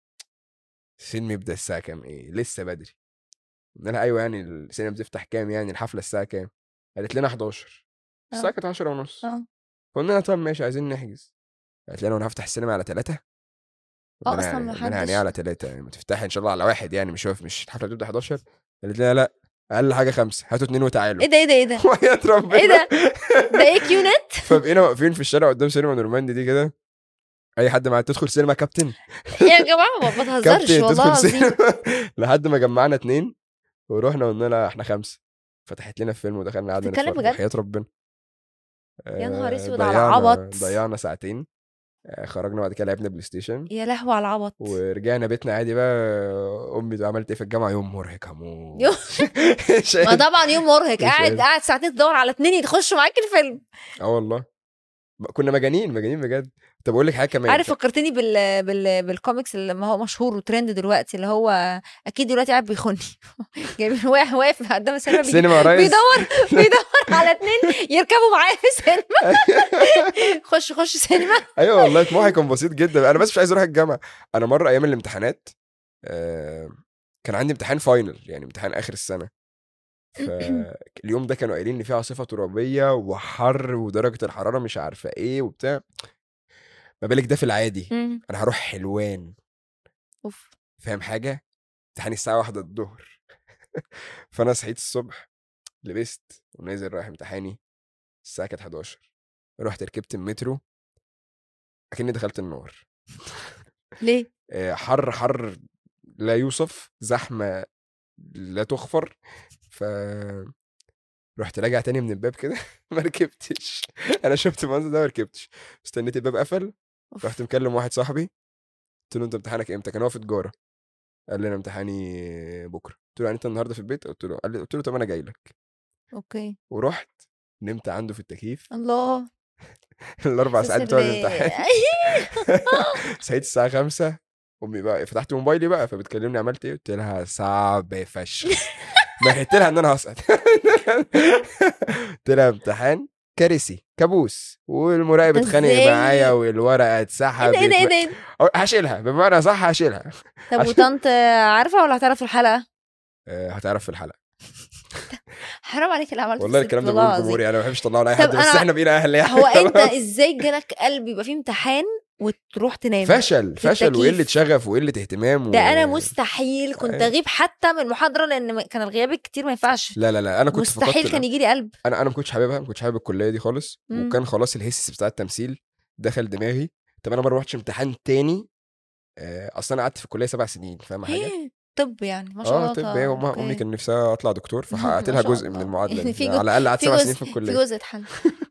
الفيلم يبدا الساعه كام ايه؟ لسه بدري قلنا لها ايوه يعني السينما بتفتح كام يعني الحفله الساعه كام؟ قالت لنا 11 الساعه آه. كانت 10 ونص اه قلنا لها طب ماشي عايزين نحجز قالت لنا وانا هفتح السينما على ثلاثة اه اصلا ما قلنا لها يعني حدش ايه على ثلاثة يعني ما تفتحي ان شاء الله على واحد يعني مش واقف مش الحفله بتبدا 11 قالت لنا لا اقل حاجه خمسه هاتوا اتنين وتعالوا ايه ده ايه ده ايه ده وحياة ربنا ايه ده ده ايه كيو نت فبقينا واقفين في الشارع قدام سينما نورماندي دي كده اي حد معاه تدخل سينما كابتن يا جماعه ما بتهزرش كابتن والله تدخل العظيم سينما لحد ما جمعنا اتنين ورحنا قلنا لها احنا خمسه فتحت لنا الفيلم ودخلنا قعدنا بتتكلم نتفرج بجد؟ وحياة ربنا يا نهار آه، اسود على ضيعنا- عبط. ضيعنا ساعتين آه، خرجنا بعد كده لعبنا بلاي ستيشن يا لهوي على العبط ورجعنا بيتنا عادي بقى امي بقى عملت ايه في الجامعه يوم مرهق هموت يوم- مش ما قادر. طبعا يوم مرهق مش قاعد قادر. قاعد ساعتين تدور على اتنين يخشوا معاك الفيلم اه والله كنا مجانين مجانين بجد طب اقول لك حاجه كمان عارف فكرتني بال... بال... بالكوميكس اللي ما هو مشهور وترند دلوقتي اللي هو اكيد دلوقتي قاعد بيخوني جايبين واقف واقف قدام السينما بي... سينما يا ريس بيدور بيدور على اتنين يركبوا معايا في السينما خش خش سينما ايوه والله طموحي كان بسيط جدا انا بس مش عايز اروح الجامعه انا مره ايام الامتحانات آه، كان عندي امتحان فاينل يعني امتحان اخر السنه فاليوم ده كانوا قايلين ان فيه عاصفه ترابيه وحر ودرجه الحراره مش عارفه ايه وبتاع ما بالك ده في العادي مم. انا هروح حلوان اوف فاهم حاجه امتحاني الساعه واحدة الظهر فانا صحيت الصبح لبست ونازل رايح امتحاني الساعه كانت 11 رحت ركبت المترو اكني دخلت النار ليه آه، حر حر لا يوصف زحمه لا تغفر ف رحت راجع تاني من الباب كده ما ركبتش انا شفت المنظر ده ما ركبتش استنيت الباب قفل أوف. رحت مكلم واحد صاحبي قلت له انت امتحانك امتى كان هو في تجاره قال لي انا امتحاني بكره قلت له يعني انت النهارده في البيت قلت له قال لي قلت له طب انا جاي لك اوكي ورحت نمت عنده في التكييف الله الاربع ساعات بتوع إحساس ال- الامتحان صحيت الساعه 5 امي بقى فتحت موبايلي بقى فبتكلمني عملت ايه قلت لها صعب فشخ مهدت لها ان انا هسقط قلت لها امتحان كارثي كابوس والمراقب اتخانق إزاي؟ معايا والورقه ايه اتسحب ده ايه ده ايه ده إيه ده؟ هشيلها بمعنى صح هشيلها طب عشان- وطنط عارفه ولا هتعرف في الحلقه آه، هتعرف في الحلقه حرام عليك اللي عملته والله في الكلام ده والله بقول العظيم. جمهوري انا ما بحبش اطلعه لاي طب حد بس أنا- احنا بقينا اهل يعني هو انت ازاي جالك قلب يبقى فيه امتحان وتروح تنام فشل في فشل التكييف. وقله شغف وقله اهتمام ده و... انا مستحيل كنت أيوة. اغيب حتى من المحاضره لان كان الغياب كتير ما ينفعش لا لا لا انا كنت مستحيل فقدت كان يجي لي قلب انا انا ما كنتش حاببها ما كنتش حابب الكليه دي خالص مم. وكان خلاص الهيسس بتاع التمثيل دخل دماغي طب انا ما روحتش امتحان تاني آه، اصلا انا قعدت في الكليه سبع سنين فاهم حاجه؟ طب يعني ما شاء الله اه طب هي أمها- أوكي. امي كان نفسها اطلع دكتور فحققت ما لها شاء جزء من الله. المعادله دي في على جزء- الاقل قعدت في سبع جزء- سنين في في الكليه جزء اتحل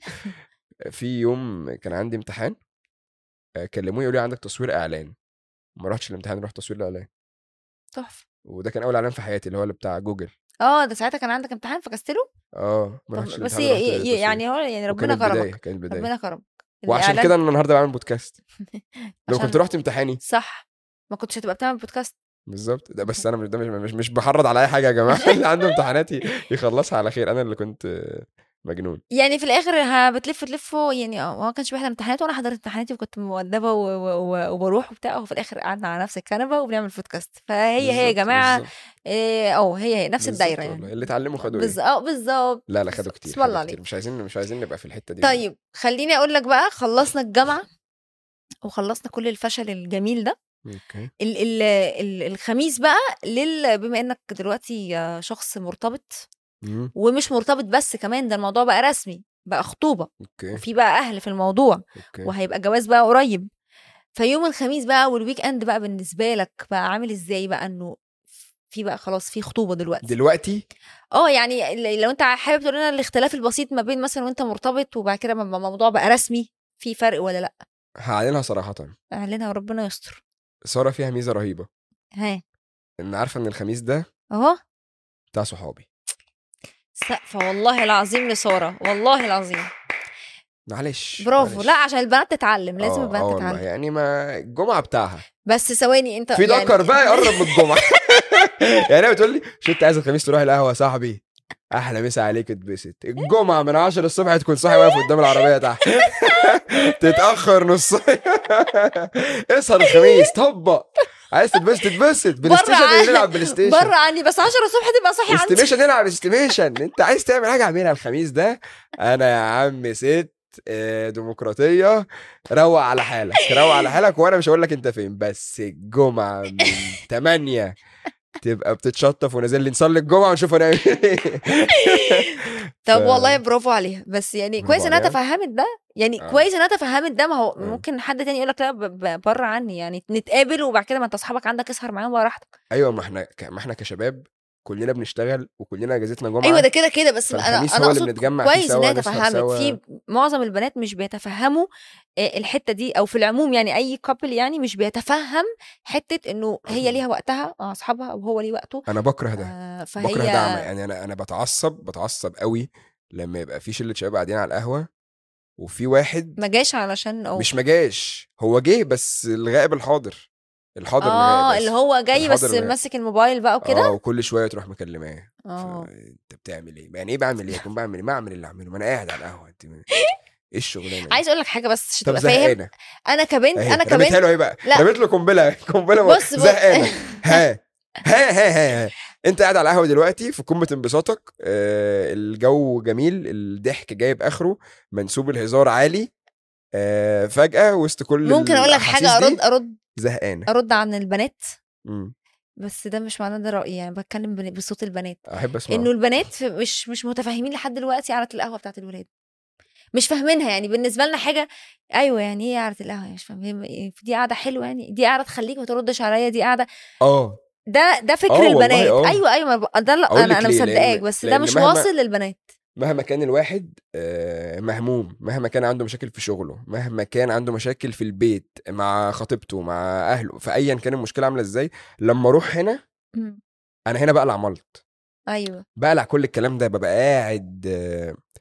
في يوم كان عندي امتحان آه، كلموني يقولوا لي عندك تصوير اعلان ما رحتش الامتحان رحت تصوير الاعلان تحفه وده كان اول اعلان في حياتي اللي هو اللي بتاع جوجل اه ده ساعتها كان عندك امتحان فكستله اه ما طب رحتش بس الامتحان، ي- رحت ي- تصوير. يعني هو يعني ربنا وكانت بداية، كرمك كانت بدايه ربنا كرمك وعشان الإعلان- كده انا النهارده بعمل بودكاست لو عشان- كنت رحت امتحاني صح ما كنتش هتبقى بتعمل بودكاست بالظبط ده بس انا مش ده مش مش, مش بحرض على اي حاجه يا جماعه اللي عنده امتحانات ي- يخلصها على خير انا اللي كنت آه، مجنون يعني في الاخر ها بتلف تلفه يعني اه هو ما كانش بيحضر امتحانات وانا حضرت امتحاناتي وكنت مؤدبه و- و- و- وبروح وبتاع وفي الاخر قعدنا على نفس الكنبه وبنعمل بودكاست فهي هي يا بالظبط، جماعه بالظبط، إيه، اه هي هي نفس بالظبط الدايره والله. يعني اللي اتعلموا خدوا ايه بالظبط اه بالظبط لا لا خدوا كتير اسم الله خدوا عليك كتير مش عايزين مش عايزين نبقى في الحته دي طيب خليني اقول لك بقى خلصنا الجامعه وخلصنا كل الفشل الجميل ده اوكي ال ال ال الخميس بقى لل بما انك دلوقتي آه، شخص مرتبط مم، ومش مرتبط بس كمان ده الموضوع بقى رسمي بقى خطوبه اوكي وفي بقى اهل في الموضوع اوكي وهيبقى جواز بقى قريب فيوم الخميس بقى والويك اند بقى بالنسبه لك بقى عامل ازاي بقى انه في بقى خلاص في خطوبه دلوقتي دلوقتي اه يعني ل- لو انت حابب تقول لنا الاختلاف البسيط ما بين مثلا وانت مرتبط وبعد كده ما الموضوع بقى رسمي في فرق ولا لا هعلنها صراحه اعلنها وربنا يستر ساره فيها ميزه رهيبه ها ان عارفه ان الخميس ده اهو بتاع صحابي سقفه والله العظيم لساره والله العظيم معلش برافو معلش. لا عشان البنات تتعلم لازم آه، البنات آه والله، تتعلم يعني ما الجمعه بتاعها بس ثواني انت في يعني- دكر بقى يقرب من الجمعه يعني هي بتقول لي مش انت عايز الخميس تروح القهوه يا صاحبي احلى مسا عليك اتبسط الجمعه من 10 الصبح تكون صاحي واقف قدام العربيه تحت تتاخر نص اسهر الخميس طبق عايز تتبسط تتبسط بلاي بره ستيشن عن- نلعب بلاي ستيشن بره عني بس 10 الصبح تبقى صاحي عندي استيميشن نلعب استيميشن انت عايز تعمل حاجه اعملها الخميس ده انا يا عم ست آه، ديمقراطيه روق على حالك روق على حالك وانا مش هقول لك انت فين بس الجمعه من 8 تبقى بتتشطف ونازل لي نصلي الجمعه ونشوف هنعمل ايه طب ف- والله برافو عليها بس يعني برافو كويس انها عليها. تفهمت ده يعني آه. كويس انها تفهمت ده ما هو آه. ممكن حد تاني يقول لك لا ب- ب- بره عني يعني نتقابل وبعد كده ما انت اصحابك عندك اسهر معاهم براحتك ايوه ما احنا ك- ما احنا كشباب كلنا بنشتغل وكلنا اجازتنا جمعه ايوه ده كده كده بس انا فالخميس انا هو اللي اقصد بنتجمع فيه كويس سوا، انها نسهر تفهمت سوا. في معظم البنات مش بيتفهموا آه، الحته دي او في العموم يعني اي كابل يعني مش بيتفهم حته انه هي ليها وقتها مع اصحابها او هو ليه وقته انا بكره ده آه، فهي بكره ده عم- يعني انا انا بتعصب بتعصب قوي لما يبقى في شله شباب قاعدين على القهوه وفي واحد ما جاش علشان أو مش مجاش هو جه بس الغائب الحاضر الحاضر اه الغائب بس. اللي هو جاي بس الحاضر الغائب. ماسك الموبايل بقى وكده اه وكل شويه تروح مكلماه اه ف- انت بتعمل ايه يعني ايه بعمل ايه اكون بعمل ايه ما اعمل اللي اعمله ما انا قاعد على القهوه انت ايه الشغلانه دي؟ عايز اقول لك حاجه بس عشان طب تبقى فاهم زهقانه انا كبنت اهي انا رميتها كبنت له ايه بقى لا. رميت له قنبله قنبله بص بص زهقانه ها ها ها ها ها انت قاعد على القهوه دلوقتي في قمه انبساطك آه الجو جميل الضحك جايب اخره منسوب الهزار عالي آه فجاه وسط كل ممكن اقول لك حاجه الأحاسيس دي ارد ارد زهقانه ارد عن البنات مم. بس ده مش معناه ده رايي يعني بتكلم بن- بصوت البنات احب اسمع انه البنات في- مش مش متفاهمين لحد دلوقتي قعده القهوه بتاعت الولاد مش فاهمينها يعني بالنسبه لنا حاجه ايوه يعني ايه قعده القهوه يعني مش فاهمين إيه، دي قعده حلوه يعني دي قعده تخليك ما تردش عليا دي قعده اه ده ده فكر آه والله البنات آه. ايوه ايوه ما ب- ده لا أقول انا لك انا ليه؟ مصدقاك لأن- بس ده لأن مش مهما- واصل للبنات مهما كان الواحد آه، مهموم مهما كان عنده مشاكل في شغله مهما كان عنده مشاكل في البيت مع خطيبته مع اهله فايا كان المشكله عامله ازاي لما اروح هنا مم. انا هنا بقلع ملط ايوه بقلع كل الكلام ده ببقى قاعد آه،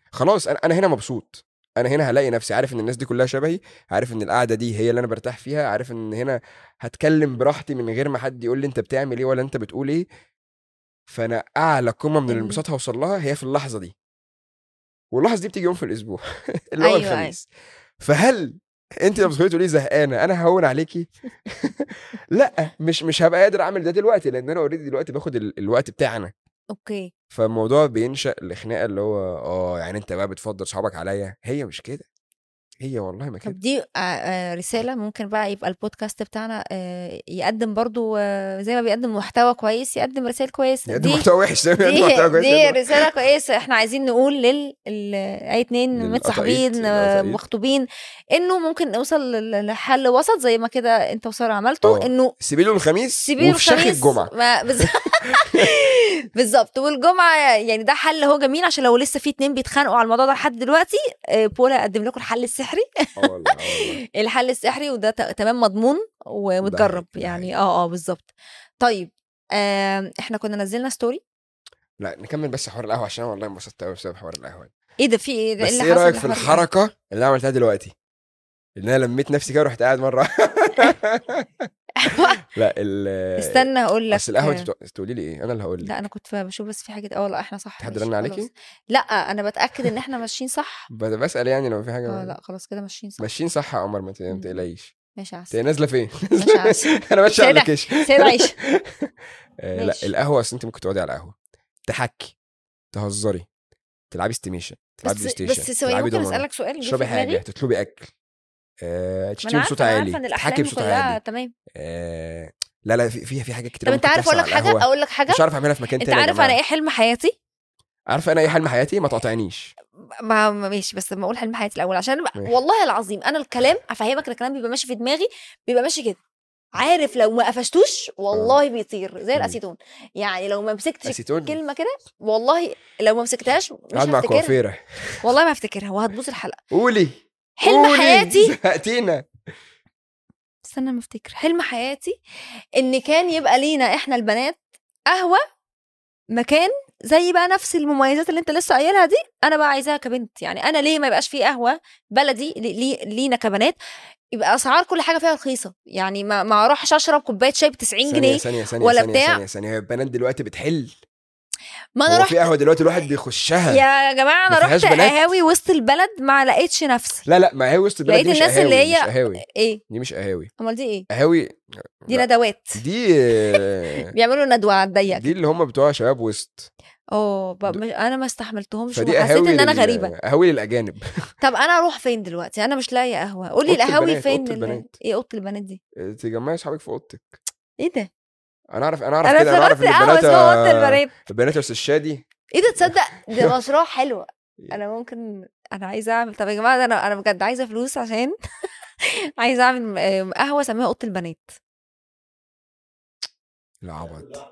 خلاص انا انا هنا مبسوط انا هنا هلاقي نفسي عارف ان الناس دي كلها شبهي عارف ان القعده دي هي اللي انا برتاح فيها عارف ان هنا هتكلم براحتي من غير ما حد يقول لي انت بتعمل ايه ولا انت بتقول ايه فانا اعلى قمه من جميل. الانبساط هوصل لها هي في اللحظه دي واللحظه دي بتيجي يوم في الاسبوع اللي هو أيوة، أيوة. الخميس فهل انت لما بتدخلي تقولي زهقانه انا هون عليكي لا مش مش هبقى قادر اعمل ده دلوقتي لان انا اوريدي دلوقتي باخد ال- الوقت بتاعنا اوكي فالموضوع بينشأ لخناقه اللي هو اه يعني انت بقى بتفضل صحابك عليا هي مش كده هي والله ما كده طب دي آه، آه، رسالة ممكن بقى يبقى البودكاست بتاعنا آه، يقدم برضو آه، زي ما بيقدم محتوى كويس يقدم رسائل كويسة يقدم دي محتوى وحش زي ما يقدم محتوى دي, كويس دي يقدم- رسالة كويسة احنا عايزين نقول لل ال- اي اتنين للقطايط- متصاحبين آه، القطايط. مخطوبين انه ممكن نوصل ل- لحل وسط زي ما كده انت وساره عملتوا اه. انه سيبي له الخميس سيبيه وفي شيخ الخميس الجمعه ما بز- بالظبط والجمعه يعني ده حل هو جميل عشان لو لسه في اتنين بيتخانقوا على الموضوع ده لحد دلوقتي آه، بولا قدم لكم الحل السحري اه والله اه والله الحل السحري وده ت- تمام مضمون ومتجرب ده يعني حقيقي. اه اه بالظبط طيب آم، احنا كنا نزلنا ستوري لا نكمل بس حوار القهوه عشان أنا والله انبسطت قوي بسبب حوار القهوه ايه ده في ايه ده بس اللي ايه حصل رايك في لحوار الحركه اللي انا عملتها دلوقتي ان انا لميت نفسي كده ورحت قاعد مره لا ال استنى هقول لك بس القهوه انت بتق- تقولي لي ايه انا اللي هقول لك لا انا كنت بشوف بس في حاجه اه لا احنا صح حد ماشي، رن عليكي؟ خلاص. لا انا بتاكد ان احنا ماشيين صح ب- بسال يعني لو في حاجه اه لا خلاص كده ماشيين صح ماشيين صح يا عمر ما ت- ما مم. تقلقيش ماشي يا انت عسل نازله فين ماشي يا عسل انا ماشي على سيدة. اللوكيشن سيد عيش آه، لا ماشي. القهوه اصل انت ممكن تقعدي على القهوه تحكي تهزري تلعبي ستيميشن تلعبي بلاي بس ستيشن بس ثواني تلعبي ممكن دومنة، اسالك سؤال جه في تشربي دماغي؟ حاجه تطلبي اكل آه، ما تشتمي انا بصوت عارفه انا عالي عارفه ان تحكي الاحلام بصوت كلها عالي تمام آه، لا لا في- فيها في حاجات كتير طب انت ممكن عارف اقول تحصل لك على حاجه القهوة. اقول لك حاجه مش عارف اعملها في مكان انت تاني يا عارف جماعة. انا ايه حلم حياتي عارفه انا ايه حلم حياتي ما تقاطعنيش ما ما- ماشي بس لما اقول حلم حياتي الاول عشان بقى ماشي. والله العظيم انا الكلام افهمك الكلام بيبقى ماشي في دماغي بيبقى ماشي كده عارف لو ما قفشتوش والله بيطير زي مم. الاسيتون يعني لو ما مسكتش اسيتون كلمه كده والله لو ما مسكتهاش مش قاعد مع هفتكرها كوافيره والله ما هفتكرها وهتبوظ الحلقه قولي حلم قولي. حياتي زهقتينا استنى ما افتكر حلم حياتي ان كان يبقى لينا احنا البنات قهوه مكان زي بقى نفس المميزات اللي انت لسه قايلها دي انا بقى عايزاها كبنت يعني انا ليه ما يبقاش في قهوه بلدي لي لي لينا كبنات يبقى اسعار كل حاجه فيها رخيصه يعني ما ما اروحش اشرب كوبايه شاي ب 90 ثانية جنيه ثانية ثانية ولا ثانية بتاع. ثانية ثانية هي البنات دلوقتي بتحل ما انا هو رحت في قهوة دلوقتي الواحد بيخشها يا جماعه انا ما فيهاش رحت بنات؟ قهاوي وسط البلد ما لقيتش نفسي لا لا ما هي وسط البلد لقيت دي مش الناس قهاوي اللي هي- مش قهاوي ايه دي مش قهاوي امال دي ايه قهاوي دي لا. ندوات دي آه، بيعملوا ندوه على الضيق دي اللي هم بتوع شباب وسط اه ب- مش- انا ما استحملتهمش فدي وحسيت قهاوي ان انا لل- غريبه قهاوي للاجانب طب انا اروح فين دلوقتي انا مش لاقيه قهوه قولي أوضة القهاوي البنات، فين أوضة ال- البنات. ايه اوضه البنات دي تجمعي اصحابك في اوضتك ايه ده انا اعرف انا اعرف انا كده انا اعرف افتكرت ان قهوه البنات اسمها اوضه آه، البنات البنات يا استاذ شادي ايه ده تصدق ده مشروع حلو انا ممكن انا عايزه اعمل طب يا جماعه ده انا انا بجد عايزه فلوس عشان عايزه اعمل آم، قهوه اسميها اوضه البنات العبط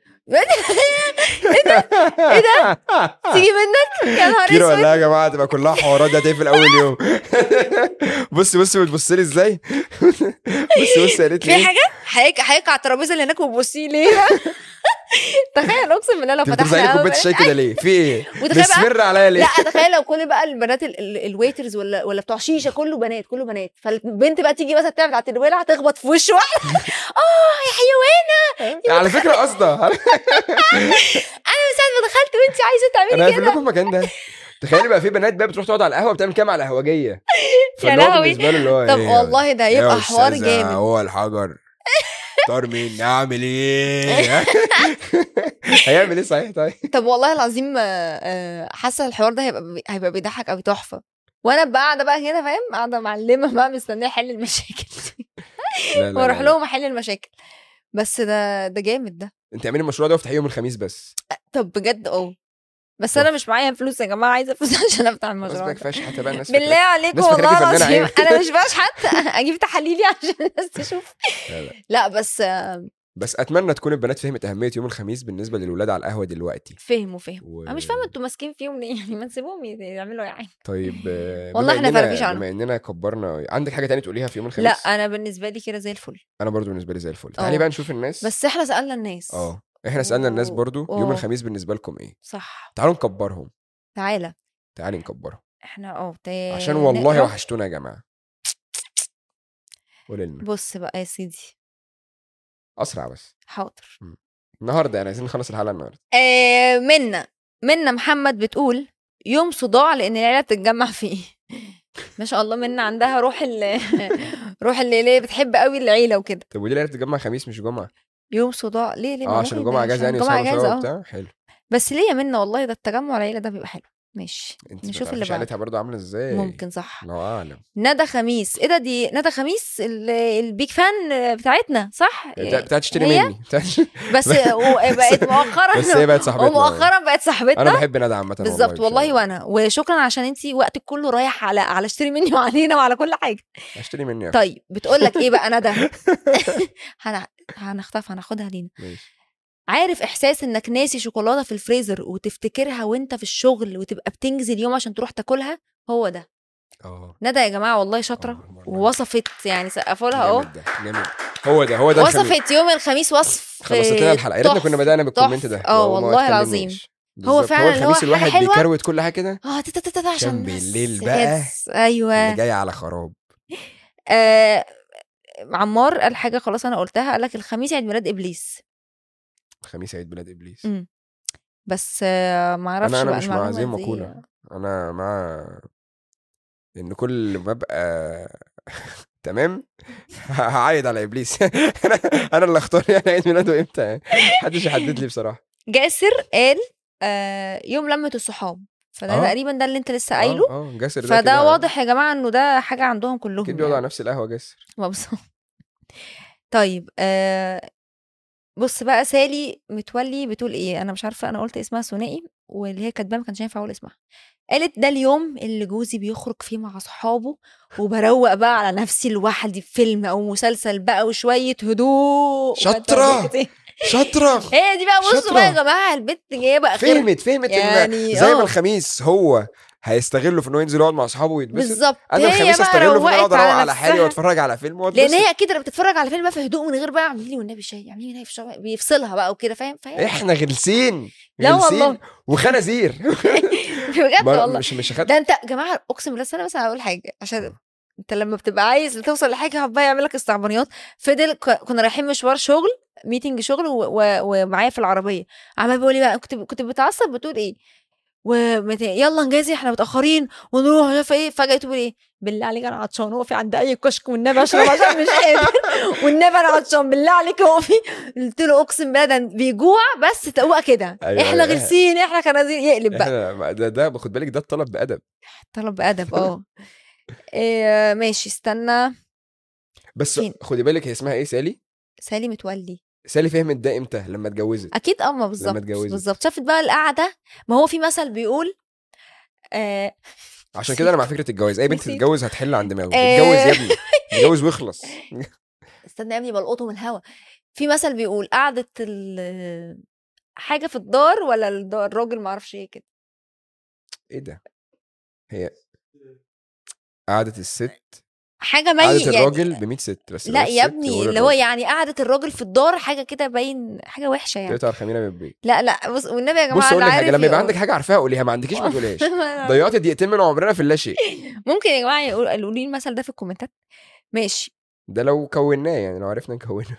ايه ده تيجي منك يا نهار كيلو اسود ولا يا جماعه تبقى كلها حوارات دي هتقفل اول يوم بص بص بتبص لي ازاي بص بص قالت لي في إيه؟ حاجه حضرتك حضرتك على الترابيزه اللي هناك وبصي ليه تخيل اقسم بالله لو انت بترزعي لي فتحنا كوبايه الشاي كده ليه في ايه وتخيل بقى مصفر عليا ليه لا تخيل لو كل بقى البنات ال- ال- الويترز ولا ولا بتوع شيشه كله بنات كله بنات فالبنت بقى تيجي مثلا تعمل على الولع هتخبط في وش واحد اه يا حيوانه على فكره قصده انا من ساعه ما دخلت وانت عايزه انا تعملي هقفل كده لكم المكان ده تخيلي بقى في بنات بقى بتروح تقعد على القهوه بتعمل كام على القهوجيه يا فاللي هو لهوي. بالنسبه له اللي هو طب إيه والله ده يا هيبقى حوار أستاذة، جامد هو الحجر اختار مين اعمل ايه هيعمل ايه صحيح طيب طب والله العظيم آه، آه، حاسه الحوار ده هيبقى هيبقى بيضحك قوي تحفه وانا بقى قاعده بقى هنا فاهم قاعده معلمه بقى مستنيه احل المشاكل لا لا واروح لا. لهم احل المشاكل بس ده ده جامد ده انت اعملي المشروع ده وافتحيه يوم الخميس بس طب بجد اه بس انا مش معايا فلوس يا جماعه عايزه فلوس عشان افتح بس المشروع بقى ده. كفايه شحاته بقى الناس بالله فاكراك- عليكم الناس والله فاكراكي فنانة العظيم عيب. انا مش بشحت اجيب تحاليلي عشان الناس تشوف لا لا. لا بس آه، بس اتمنى تكون البنات فهمت اهميه يوم الخميس بالنسبه للولاد على القهوه دلوقتي فهموا فهموا و... انا مش فاهمه انتوا ماسكين فيهم ليه يعني ما تسيبوهم يعملوا يعني طيب آه، والله بما إحنا إننا- فرفيش عنهم. بما اننا كبرنا عندك حاجه تانية تقوليها في يوم الخميس لا انا بالنسبه لي كده زي الفل انا برضو بالنسبه لي زي الفل تعالي اه. بقى نشوف الناس بس احنا سالنا الناس اه احنا سالنا الناس أوه. برضو يوم أوه. الخميس بالنسبه لكم ايه صح تعالوا نكبرهم تعالى تعالي نكبرها احنا اه تا- عشان والله نقرا. وحشتونا يا جماعه قولي لنا بص بقى يا سيدي اسرع بس حاضر النهارده يعني عايزين نخلص الحلقه النهارده آه منا منا محمد بتقول يوم صداع لان العيله بتتجمع فيه ما شاء الله منا عندها روح ال روح اللي اللي بتحب قوي العيله وكده طب ودي اللي بتتجمع خميس مش جمعه يوم صداع ليه ليه اه ما عشان ممكن الجمعه ده اجازه يعني عشان الجمعه وصحابه اجازه سوا اه وبتاع حلو بس ليه يا منا والله ده التجمع العيله ده بيبقى حلو ماشي انت نشوف نشوف اللي اللي بعده. حالتها برضه عامله ازاي ممكن صح الله اعلم ندى خميس ايه ده دي ندى خميس ال- البيج فان بتاعتنا صح بتاع بتاع تشتري هي؟ مني بتاع- بس بقت مؤخرا بس هي بقت صاحبتنا ومؤخرا بقت صاحبتنا انا بحب ندى عامه بالظبط والله وانا وشكرا عشان انت وقتك كله رايح على على اشتري مني وعلينا وعلى كل حاجه اشتري مني أكتر. طيب بتقول لك ايه بقى ندى هن- هنخطف هناخدها لينا ماشي عارف احساس انك ناسي شوكولاته في الفريزر وتفتكرها وانت في الشغل وتبقى بتنزل يوم عشان تروح تاكلها هو ده اه ندى يا جماعه والله شاطره آه، والله. ووصفت يعني سقفوا لها اهو جامد ده جامد هو ده هو ده الخميس. وصفت يوم الخميس وصف خلصت لنا الحلقه يا ريتنا تحفة. كنا بدانا بالكومنت ده تحفة. اه وهو ما والله اتكلمناش. العظيم بالظبط. فعلا هو اللي هو الخميس حاجة الواحد حلوة. بيكروت كل حاجه كده اه تتا تتا تتا عشان عشان بس بالليل بقى هتس. ايوه اللي جاي على خراب آه عمار قال حاجه خلاص انا قلتها قال لك الخميس عيد ميلاد ابليس خميس عيد ميلاد ابليس مم. بس آه ما اعرفش انا انا بقى مش مع المعلومة هذه دي. المقوله انا مع ان كل ما ابقى تمام هعايد على ابليس انا انا اللي اختار يعني عيد ميلاده امتى يعني محدش يحدد لي بصراحه جاسر قال آه يوم لمه الصحاب فده آه. تقريبا ده اللي انت لسه قايله اه اه جاسر ده فده كده- واضح يا جماعه انه ده حاجه عندهم كلهم اكيد بيقعدوا يعني. على نفس القهوه جاسر مبسوط طيب آه بص بقى سالي متولي بتقول ايه انا مش عارفه انا قلت اسمها ثنائي واللي هي كاتباه ما كانش ينفع اقول اسمها قالت ده اليوم اللي جوزي بيخرج فيه مع اصحابه وبروق بقى على نفسي لوحدي في فيلم او مسلسل بقى وشويه هدوء شاطرة. شاطره هي دي بقى بصوا شاطرة. بقى يا جماعه البت جايه بقى خير فهمت فهمت ان يعني زي آه. ما الخميس هو هيستغله في انه ينزل يقعد مع اصحابه ويتبسط بالظبط انا هي الخميس بقى استغله في اني روقت اقعد اروق على حالي نفسها. واتفرج على فيلم لان واتبسط هي اكيد لما بتتفرج على فيلم بقى في هدوء من غير بقى اعملي لي والنبي شاي اعملي لي ناي في شاي بيفصلها بقى وكده فاهم فاهم احنا غلسين لا غلسين والله. وخنازير بجد ما- والله مش مش اخدت ده انت يا جماعه اقسم بالله أصل انا مثلا هقول حاجه عشان انت لما بتبقى عايز توصل لحاجه بقى يعمل لك استعبانيات فضل ك- كنا رايحين مشوار شغل ميتنج شغل و- و- ومعايا في العربيه عمال بيقول لي بقى كنت كنت بتعصب بتقول ايه ومت... يلا نجازي احنا متاخرين ونروح مش عارفه ايه فجاه تقول ايه بالله عليك انا عطشان هو في عند اي كشك والنبي اشرب عشان مش قادر والنبي انا عطشان بالله عليك هو في قلت له اقسم بالله ده بيجوع بس تقوى كده أيوة، احنا أيوة. غلسين احنا خنازير يقلب بقى احنا ما- ده ده خد بالك ده الطلب بادب طلب بأدب اه إيه، ماشي استنى بس فين؟ خدي بالك هي اسمها ايه سالي سالي متولي سالي فهمت ده امتى لما اتجوزت اكيد اه ما بالظبط اتجوزت. بالظبط شافت بقى القعده ما هو في مثل بيقول آه عشان كده انا مع فكره الجواز اي بنت نسيت. تتجوز هتحل عند دماغه آه. اتجوز يا ابني اتجوز واخلص استنى يا ابني بلقطه من الهوا في مثل بيقول قعده ال حاجه في الدار ولا الدار الراجل ما اعرفش ايه كده ايه ده هي قعدة الست حاجه قعدة مي يعني الراجل ب 100 ست بس لا لو يا الست ابني غير اللي هو الراجل. يعني قعده الراجل في الدار حاجه كده باين حاجه وحشه يعني تقطع الخمينه من البيت لا لا بص والنبي يا جماعه بص اقول اللي لك حاجه عارف لما يبقى يقول. عندك حاجه عارفاها قوليها ما عندكيش ما تقولهاش ضيعت ضيعت دقيقتين من عمرنا في اللا شيء ممكن يا جماعه يقول- يقولوا لي المثل ده في الكومنتات ماشي ده لو كوناه يعني لو عرفنا نكونه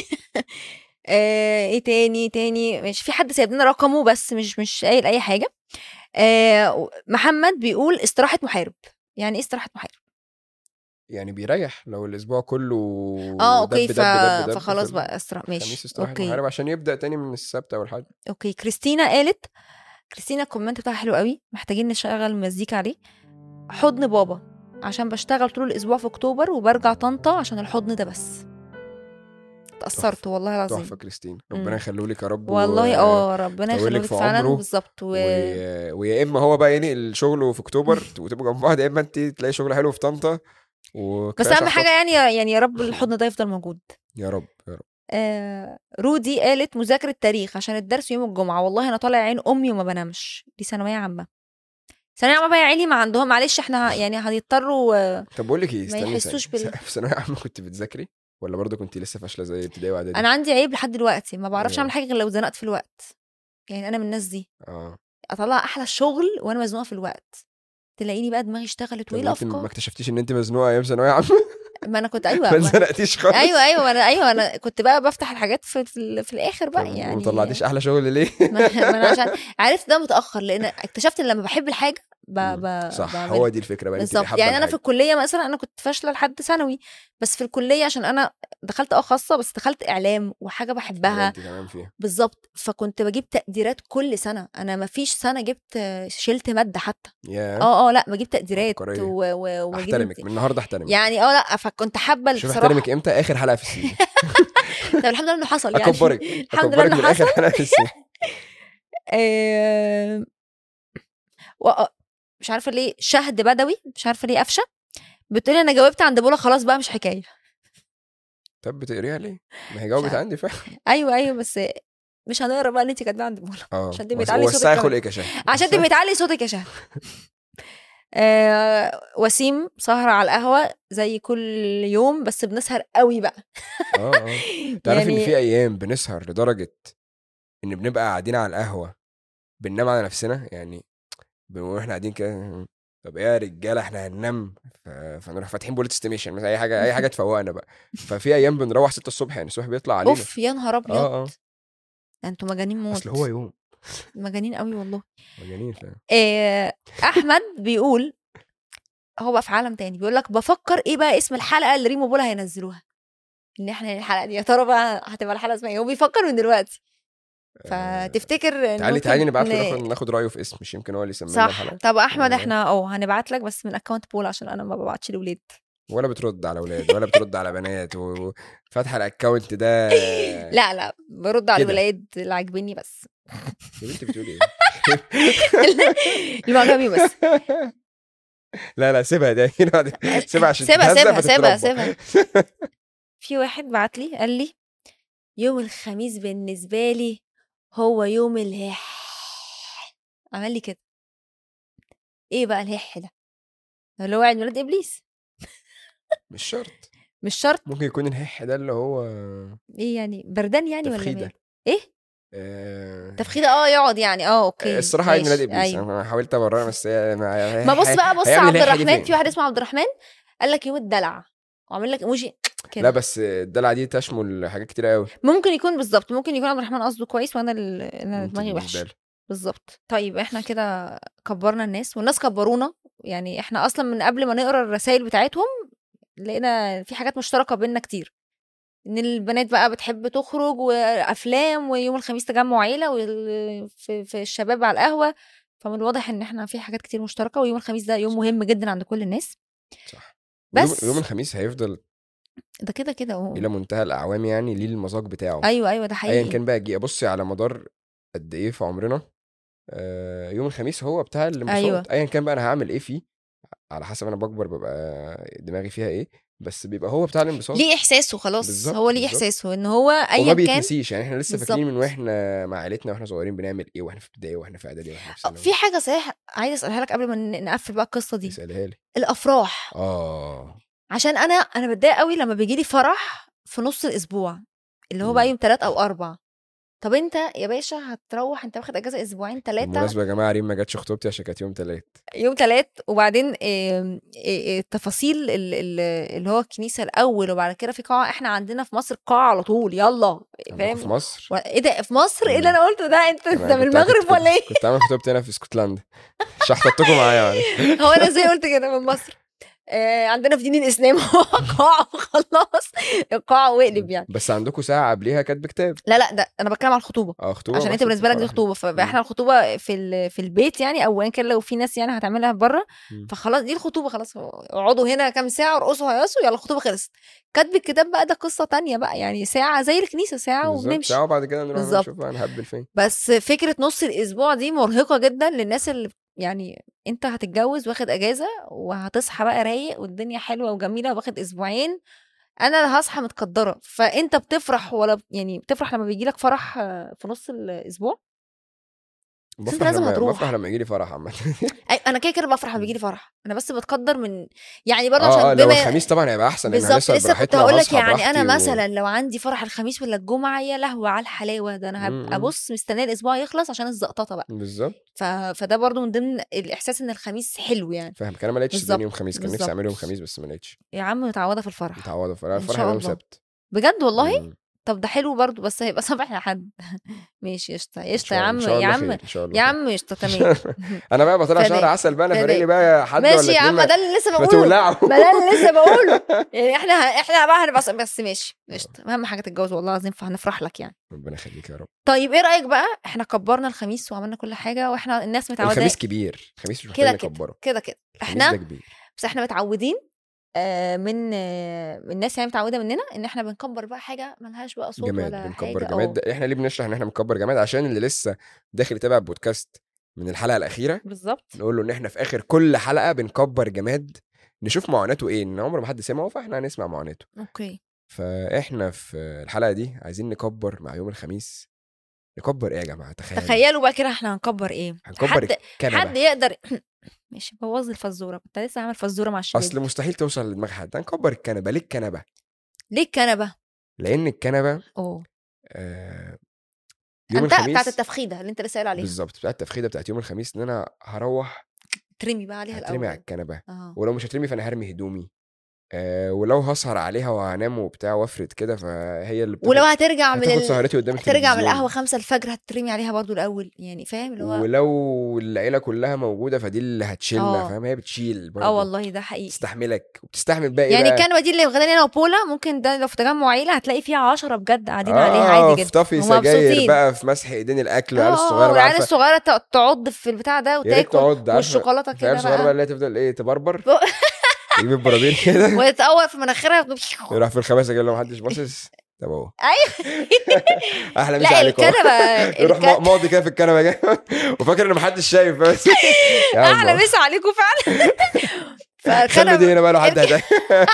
آه ايه تاني تاني مش في حد سايب لنا رقمه بس مش مش قايل اي حاجه آه محمد بيقول استراحه محارب يعني ايه استراحه محارب يعني بيريح لو الاسبوع كله اه اوكي دب ف... دب دب دب فخلاص في بقى استراحه الخميس ماشي استراحه اوكي محارب عشان يبدا تاني من السبت او الحد اوكي كريستينا قالت كريستينا الكومنت بتاعها حلو قوي محتاجين نشغل مزيكا عليه حضن بابا عشان بشتغل طول الاسبوع في اكتوبر وبرجع طنطا عشان الحضن ده بس اتأثرت تحفة. والله العظيم تحفه كريستين مم. ربنا يخليه لك يا رب والله و... اه ربنا طولك يخليك في فعلا عمره بالظبط و... و... ويا اما هو بقى ينقل شغله في اكتوبر وتبقوا جنب بعض يا اما انت تلاقي شغل حلو في طنطا بس وكفاية اهم عشان حاجه خاطر- يعني يعني يا رب الحضن ده يفضل موجود يا رب يا رب آه رودي قالت مذاكره تاريخ عشان الدرس يوم الجمعه والله انا طالع عين امي وما بنامش دي ثانويه عامه ثانويه عامه بقى يا عيني ما عندهم معلش احنا يعني هنضطروا آه، طب بقول لك ايه ما استني يحسوش ثانية. بال- في ثانويه عامه كنت بتذاكري ولا برضه كنت لسه فاشله زي ابتدائي واعدادي انا عندي عيب لحد دلوقتي ما بعرفش آه. اعمل حاجه غير لو اتزنقت في الوقت يعني انا من الناس دي اه اطلع احلى شغل وانا مزنوقه في الوقت تلاقيني بقى دماغي اشتغلت طب وايه انت ما الافكار اكتشفتيش ان انت مزنوقه ايام ثانويه عامه ما انا كنت ايوه ما ما- اتزنقتيش خالص ايوه ايوه انا ايوه انا كنت بقى بفتح الحاجات في في, في الاخر بقى طب يعني ما طلعتيش احلى شغل ليه ما ما انا عشان عرفت ده متاخر لان اكتشفت ان لما بحب الحاجه ب... ب... صح بعملها. هو دي الفكره بقى انت تبقي بالظبط حابة يعني انا في الحاجة. الكليه مثلا انا كنت فاشله لحد ثانوي بس في الكليه عشان انا دخلت اه خاصه بس دخلت اعلام وحاجه بحبها انت تمام فيها بالظبط فكنت بجيب تقديرات كل سنه انا ما فيش سنه جبت شلت ماده حتى يا اه اه لا بجيب تقديرات عبقرية. و... و... وأجيب احترمك امت- من النهارده احترمك يعني اه لا فكنت حابه شوف بصراحه احترمك امتى اخر حلقه في السيزون طب الحمد لله انه حصل يعني اكبرك الحمد لله اكبرك انه من اخر حصل حلقه في السيزون آه، و... مش عارفه ليه شهد بدوي مش عارفه ليه قفشه بتقولي انا جاوبت عند بولا خلاص بقى مش حكايه طب بتقريها ليه؟ ما هي جاوبت عارفة. عندي فعلا ايوه ايوه بس مش هنقرا بقى اللي انت كاتباه عند بولا اه عشان تبقي وس- تعلي صوتك وسعي كمان. خلقك يا شهد عشان تبقي تعلي صوتك يا شهد آه وسيم سهرة على القهوة زي كل يوم بس بنسهر قوي بقى اه اه تعرف ان يعني- في ايام بنسهر لدرجه ان بنبقى قاعدين على القهوه بننام على نفسنا يعني بنقول احنا قاعدين كده طب ايه يا رجاله احنا هننام ف- فنروح فاتحين بوليت ستيميشن مثلا اي حاجه اي حاجه تفوقنا بقى ففي ايام بنروح 6 الصبح يعني الصبح بيطلع علينا اوف يا نهار ابيض اه اه ده انتوا مجانين موت اصل هو يوم مجانين قوي والله مجانين فعلا آه احمد بيقول هو بقى في عالم تاني بيقول لك بفكر ايه بقى اسم الحلقه اللي ريمو بولا هينزلوها ان احنا الحلقه دي يا ترى بقى هتبقى الحلقه اسمها ايه هو بيفكر من دلوقتي فتفتكر تعالي ممكن تعالي نبعت ن- له ناخد, ناخد رايه في اسم مش يمكن هو اللي يسمينا صح الحلقه طب احمد آه. احنا اه هنبعت لك بس من اكونت بول عشان انا ما ببعتش لاولاد ولا بترد على اولاد ولا بترد على بنات و- وفاتحه الاكونت ده لا لا برد على كده. الولاد اللي عاجبني بس يا بنتي بتقولي ايه؟ اللي عجبني بس لا لا سيبها ده سيبها عشان سيبها تتهزق سيبها سيبها فتتربى. سيبها في واحد بعت لي قال لي يوم الخميس بالنسبه لي هو يوم الهح عمل لي كده ايه بقى الهح ده اللي هو عيد ميلاد ابليس مش شرط مش شرط ممكن يكون الهح ده اللي هو ايه يعني بردان يعني ولا تفخيدة. مال ايه آه، تفخيده اه يقعد يعني اه اوكي الصراحه عيد ميلاد ماشي، ابليس أيوة. انا حاولت ابررها بس هي ما بص بقى بص هيعمل عبد الهح دي الرحمن فين؟ في واحد اسمه عبد الرحمن قال لك يوم الدلع وعامل لك ايموجي كده لا بس الدلع دي تشمل حاجات كتير قوي ممكن يكون بالظبط ممكن يكون عبد الرحمن قصده كويس وانا ال- انا دماغي وحش بالظبط طيب احنا كده كبرنا الناس والناس كبرونا يعني احنا اصلا من قبل ما نقرا الرسائل بتاعتهم لقينا في حاجات مشتركه بينا كتير ان البنات بقى بتحب تخرج وافلام ويوم الخميس تجمع عيله وال- في, في الشباب على القهوه فمن الواضح ان احنا في حاجات كتير مشتركه ويوم الخميس ده يوم مهم جدا عند كل الناس صح بس- بس يوم الخميس هيفضل ده كده كده اهو الى منتهى الاعوام يعني ليه المذاق بتاعه ايوه ايوه ده حقيقي ايا كان بقى جي بصي على مدار قد ايه في عمرنا آه يوم الخميس هو بتاع الانبساط أيوة. ايا كان بقى انا هعمل ايه فيه على حسب انا بكبر ببقى دماغي فيها ايه بس بيبقى هو بتاع الانبساط ليه احساسه خلاص بالظبط، هو ليه بالظبط. احساسه ان هو وما ايا كان بيتنسيش يعني احنا لسه فاكرين من بالظبط. واحنا مع عيلتنا واحنا صغيرين بنعمل ايه واحنا في ابتدائي واحنا في اعدادي واحنا في ثانوي في حاجه صحيح عايزه اسالها لك قبل ما ن- نقفل بقى القصه دي اسالها لي الافراح اه عشان انا انا بتضايق قوي لما بيجي لي فرح في نص الاسبوع اللي هو بقى مم. يوم ثلاث او اربع طب انت يا باشا هتروح انت واخد اجازه اسبوعين ثلاثه بالمناسبه يا جماعه ريم ما جاتش خطوبتي عشان كانت يوم تلات يوم ثلاث وبعدين آم، آه، آه، التفاصيل ال- ال- اللي هو الكنيسه الاول وبعد كده في قاعه احنا عندنا في مصر قاعه على طول يلا عندكم في فاهم مصر و- ايه ده في مصر ايه اللي مم. انا قلته ده انت أنا انت من كنت عامل المغرب خطوبتي- ولا ايه كنت عامل خطوبتي هنا في اسكتلندا شحطتكم معايا معلش هو انا ازاي قلت كده من مصر آه عندنا في دين الاسلام هو قاعه وخلاص قاعه واقلب يعني بس عندكم ساعه قبليها كاتب كتاب لا لا ده انا بتكلم على الخطوبه اه خطوبه عشان بس انت بالنسبه لك دي فرح. خطوبه فاحنا الخطوبه في ال- في البيت يعني او ان كان لو في ناس يعني هتعملها بره مم. فخلاص دي الخطوبه خلاص اقعدوا هنا كام ساعه ارقصوا هيصوا يلا الخطوبه خلصت كاتب الكتاب بقى ده قصه تانية بقى يعني ساعه زي الكنيسه ساعه بالظبط وبنمشي ساعه وبعد كده نروح بالظبط. نشوف بقى نهبل فين بس فكره نص الاسبوع دي مرهقه جدا للناس اللي يعني انت هتتجوز واخد اجازه وهتصحى بقى رايق والدنيا حلوه وجميله واخد اسبوعين انا اللي هصحى متقدره فانت بتفرح ولا يعني بتفرح لما بيجي لك فرح آه، في نص الاسبوع بفرح لازم لما هتروح. بفرح لما يجي لي فرح عامه أي انا كده كده بفرح لما بيجي لي فرح انا بس بتقدر من يعني برضه اه اه عشان لو بما الخميس طبعا هيبقى احسن لان بالظبط هنسهر لسه كنت براحتنا هقول لك وهصحى يعني براحتي انا و- مثلا لو عندي فرح الخميس ولا الجمعه يا لهوي على الحلاوه ده انا هبقى م- م. بص مستنيه الاسبوع يخلص عشان الزقططه بقى بالظبط ف... فده برضو من ضمن الاحساس ان الخميس حلو يعني فاهم كان انا ما لقيتش بالظبط، الدنيا يوم خميس كان نفسي بالظبط. اعمله يوم خميس بس ما لقيتش يا عم متعوده في الفرح متعوضه فانا إن الفرح شاء هيبقى يوم الله. سبت بجد والله مم. طب ده حلو برضو بس هيبقى صباح لحد ماشي قشطه إن قشطه شاء يا الله- عم إن شاء يا الله عم خير، إن شاء الله يا خير. عم قشطه تمام انا بقى بطلع شهر فداك. عسل بقى انا فارق لي فداك. بقى حد ماشي ولا يا عم اتنين ده اللي لسه ما بقوله تولعوا ما ده اللي لسه بقوله يعني احنا احنا بقى هنبقى بس ماشي قشطه اهم حاجه تتجوز والله العظيم فهنفرح لك يعني ربنا يخليك يا رب طيب ايه رايك بقى احنا كبرنا الخميس وعملنا كل حاجه واحنا الناس متعوده الخميس كبير الخميس مش كده محتاج كده نكبره كده كده الخميس احنا ده كبير بس احنا متعودين آه، من آه، من الناس يعني متعوده مننا ان احنا بنكبر بقى حاجه ملهاش بقى صوت جماد ولا بنكبر حاجه جماد ده احنا ليه بنشرح ان احنا بنكبر جماد عشان اللي لسه داخل يتابع البودكاست من الحلقه الاخيره بالظبط نقول له ان احنا في اخر كل حلقه بنكبر جماد نشوف معاناته ايه ان عمر ما حد سمعه فاحنا هنسمع معاناته اوكي فاحنا في الحلقه دي عايزين نكبر مع يوم الخميس نكبر ايه يا جماعه تخيل تخيلوا بقى كده احنا هنكبر ايه هنكبر حد الكنبه حد يقدر ماشي بوظ الفزوره كنت لسه عامل فزوره مع الشباب اصل مستحيل توصل لدماغ حد هنكبر الكنبه ليه الكنبه ليه الكنبه لان الكنبه اوه آه يوم انت الخميس بتاعت التفخيده اللي انت لسه قايل عليها بالظبط بتاعت التفخيده بتاعت يوم الخميس ان انا هروح ترمي بقى عليها هترمي على الاول الكنبه اه ولو مش هترمي فانا هرمي هدومي آه ولو هسهر عليها وهنام وبتاع وافرد كده فهي اللي بتاخد ولو هترجع من هتاخد ال... سهرتي قدام ترجع من التلفزيون. القهوه خمسة الفجر هترمي عليها برضو الاول يعني فاهم اللي هو ولو العيله كلها موجوده فدي اللي هتشيلنا آه. فاهم هي بتشيل برضه اه والله ده حقيقي تستحملك وبتستحمل بقى ايه يعني بقى؟ الكنبه دي اللي واخداني انا وبولا ممكن ده لو في تجمع عيله هتلاقي فيها عشرة بجد قاعدين عليها عادي في جدا طفي هما سجاير مبسوطين. بقى في مسح ايدين الاكل والعيال اه الصغيره بقى والعيال عارفه الصغيره تقعد تعض في البتاع ده يا ريت وتاكل تقعد عارفه والشوكولاته العيال كده الصغيره بقى بقى اللي هي تفضل ايه تبربر بق- تجيب البرابير كده وتقور في مناخيرها يروح في الخماسه كده لو محدش باصص طب اهو ايوه احلى مسا لا عليكم أهو. الكنبه يروح الكنبة- ما- ماضي كده في الكنبه جاي وفاكر ان محدش شايف بس يا عم احلى أهو. مسا عليكم فعلا خلي دي فالكنبه هنا بقى لو حد هداك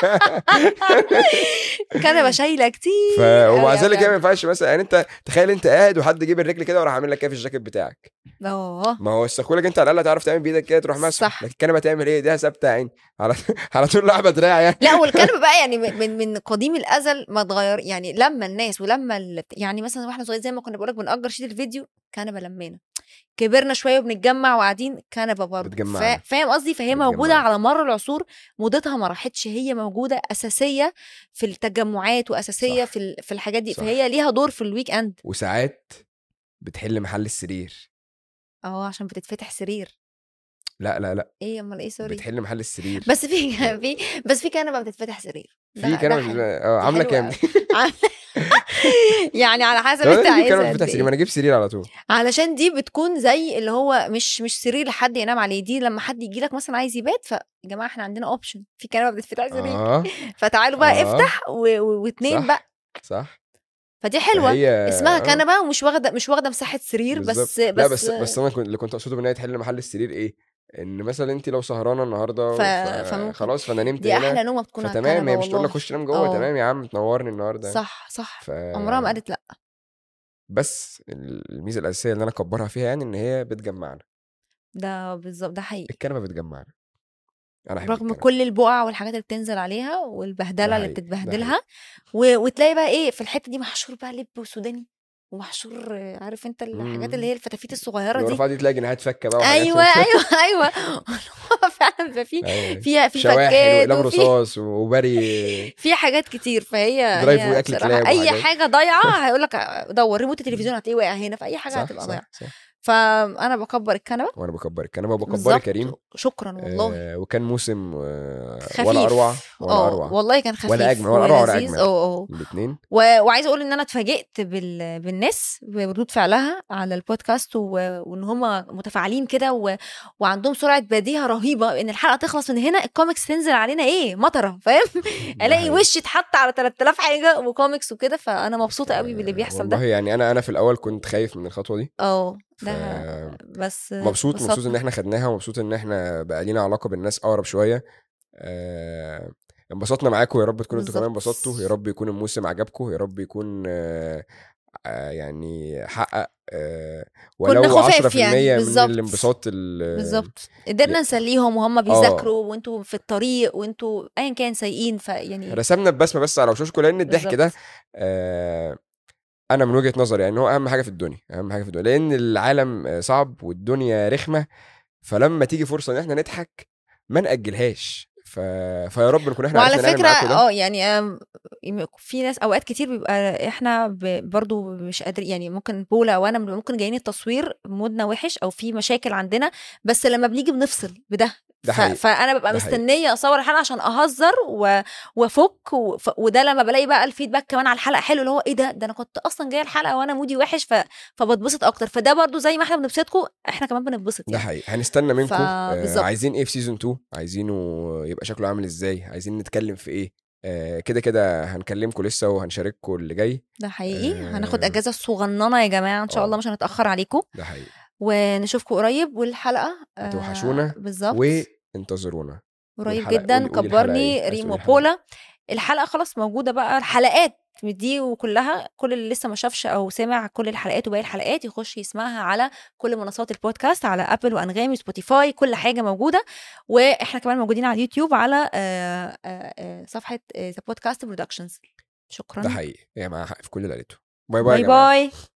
كنبه شايله كتير ف... ومع أوي ذلك أوي هي ما ينفعش مثلا يعني انت تخيل انت قاعد وحد جيب الرجل كده وراح عامل لك كده في الجاكيت بتاعك اه ما هو السخولك انت على الاقل تعرف تعمل بايدك كده تروح ماسك صح. لكن الكنبه تعمل ايه ايديها ثابته يا عيني على على طول لعبه دراع يعني لا والكنبه بقى يعني من- من من قديم الازل ما اتغير يعني لما الناس ولما ال... يعني مثلا واحنا صغيرين زي ما كنا بقولك بنأجر شيت الفيديو كنبه لمينا كبرنا شويه وبنتجمع وقاعدين كنبه برضه بتجمعنا. فا... فاهم قصدي فهي موجوده بتجمعنا. على مر العصور موضتها ما راحتش هي موجوده اساسيه في التجمعات واساسيه صح. في ال... في الحاجات دي صح. فهي ليها دور في الويك اند وساعات بتحل محل السرير اه عشان بتتفتح سرير لا لا لا ايه امال ايه سوري بتحل محل السرير بس في في بس في كنبه بتتفتح سرير ده- في ده كنبه حلو. بتبقى- اه عامله حلوة كام أوي. يعني على حسب طب انت انا اجيب كنبه عايزها بتفتح بقد سرير ما إيه. انا اجيب سرير على طول علشان دي بتكون زي اللي هو مش مش سرير لحد ينام عليه دي لما حد يجي لك مثلا عايز يبات فيا جماعه احنا عندنا اوبشن في كنبه بتتفتح سرير اه فتعالوا بقى آه. افتح و- و- واتنين صح. بقى صح فدي حلوه فهي- اسمها آه. كنبه ومش واخده مش واخده مساحه سرير بس بالظبط. بس لا بس بس انا كنت اللي كنت اقصده ان هي تحل محل السرير ايه ان مثلا انت لو سهرانه النهارده ف- ف... فممكن- خلاص فانا نمت دي هنا احلى نومه بتكون على فتمام الكنبه هي مش تقول لك والله خش نام جوه آه. تمام يا عم تنورني النهارده صح صح ف... عمرها ما قالت لا بس الميزه الاساسيه اللي انا اكبرها فيها يعني ان هي بتجمعنا ده بالظبط ده حقيقي الكنبه بتجمعنا انا احب رغم الكنبة. كل البقع والحاجات اللي بتنزل عليها والبهدله ده اللي حقيقي، ده بتتبهدلها و... وتلاقي بقى ايه في الحته دي محشور بقى لب وسوداني ومحشور آه، عارف انت الحاجات مم. اللي هي الفتافيت الصغيره لو دي رفعت دي تلاقي جناحات فكه بقى وحاجات ايوه و- ايوه ايوه هو فعلا بيبقى في أيوة. فيها في شواحن فكات واقلام وفي رصاص وبري في حاجات كتير فهي درايف هي وأكل بصراحة كلاب اي وحاجات. حاجه ضايعه هيقول لك دور ريموت التلفزيون هتلاقيه واقع هنا في اي حاجه صح هتبقى ضايعه صح صح فانا بكبر الكنبه وانا بكبر الكنبه وبكبر بالظبط كريم شكرا والله آه وكان موسم آه خفيف ولا اروع ولا اه اروع والله كان خفيف ولا أجمل، ولا أروع ولا ولذيذ. أجمل. اه اه الاثنين و... وعايزه اقول ان انا اتفاجئت بال... بالناس بردود فعلها على البودكاست و... وان هم متفاعلين كده و... وعندهم سرعه بديهه رهيبه ان الحلقه تخلص من هنا الكوميكس تنزل علينا ايه مطره فاهم الاقي وشي اتحط على 3000 حاجه وكوميكس وكده فانا مبسوطه قوي باللي بيحصل والله ده يعني انا انا في الاول كنت خايف من الخطوه دي اه ف- ده بس مبسوط مبسوط ان اتبسطنا. احنا خدناها ومبسوط ان احنا بقى لينا علاقه بالناس اقرب شويه آه، انبسطنا معاكم يا رب تكونوا انتوا كمان بالظبط. انبسطتوا يا رب يكون الموسم عجبكم يا رب يكون آه، آه، يعني حقق آه، كنا ولو خفاف 10% يعني، من بالظبط. الانبساط ال- بالظبط قدرنا يا- نسليهم وهم آه. بيذاكروا وانتوا في الطريق وانتوا ايا كان سايقين فيعني رسمنا ببسمه بس على وشوشكم لان الضحك ده بالظبط. آه، انا من وجهه نظري يعني هو اهم حاجه في الدنيا اهم حاجه في الدنيا لان العالم آه، صعب والدنيا رخمه فلما تيجي فرصه ان احنا نضحك ما ناجلهاش ف... فيا رب نكون احنا وعلى عرفنا نعمل فكره معاكم ده اه يعني آم، في ناس اوقات كتير بيبقى احنا ب- برضو مش قادر يعني ممكن بولا او انا ممكن جايين التصوير مودنا وحش او في مشاكل عندنا بس لما بنيجي بنفصل بده ده ف... حقيقي. فانا ببقى ده حقيقي. مستنيه اصور الحلقه عشان اهزر و... وافك و... ف... وده لما بلاقي بقى الفيدباك كمان على الحلقه حلو اللي هو ايه ده ده انا كنت اصلا جايه الحلقه وانا مودي وحش ف... فبتبسط اكتر فده برضو زي ما احنا بنبسطكم احنا كمان بنتبسط ده يعني حقيقي هنستنى منكم آه بالظبط. عايزين ايه في سيزون 2 عايزينه يبقى شكله عامل ازاي عايزين نتكلم في ايه آه كده كده هنكلمكم لسه وهنشارككم اللي جاي ده حقيقي آه. هناخد اجازه صغننه يا جماعه ان شاء آه. الله مش هنتاخر عليكم ده حقيقي ونشوفكم قريب والحلقه آه، هتوحشونا بالظبط وانتظرونا قريب والحلقة- جدا قولي- قولي الحلقة كبرني إيه؟ عايز ريمو تقولي الحلقة. بولا الحلقه خلاص موجوده بقى الحلقات دي وكلها كل اللي لسه ما شافش او سمع كل الحلقات وباقي الحلقات يخش يسمعها على كل منصات البودكاست على ابل وانغامي سبوتيفاي كل حاجه موجوده واحنا كمان موجودين على اليوتيوب على آه، آه، آه، صفحه ذا بودكاست برودكشنز شكرا ده حقيقي هي معاها حق في كل اللي قالته باي باي, باي يا جماعة. باي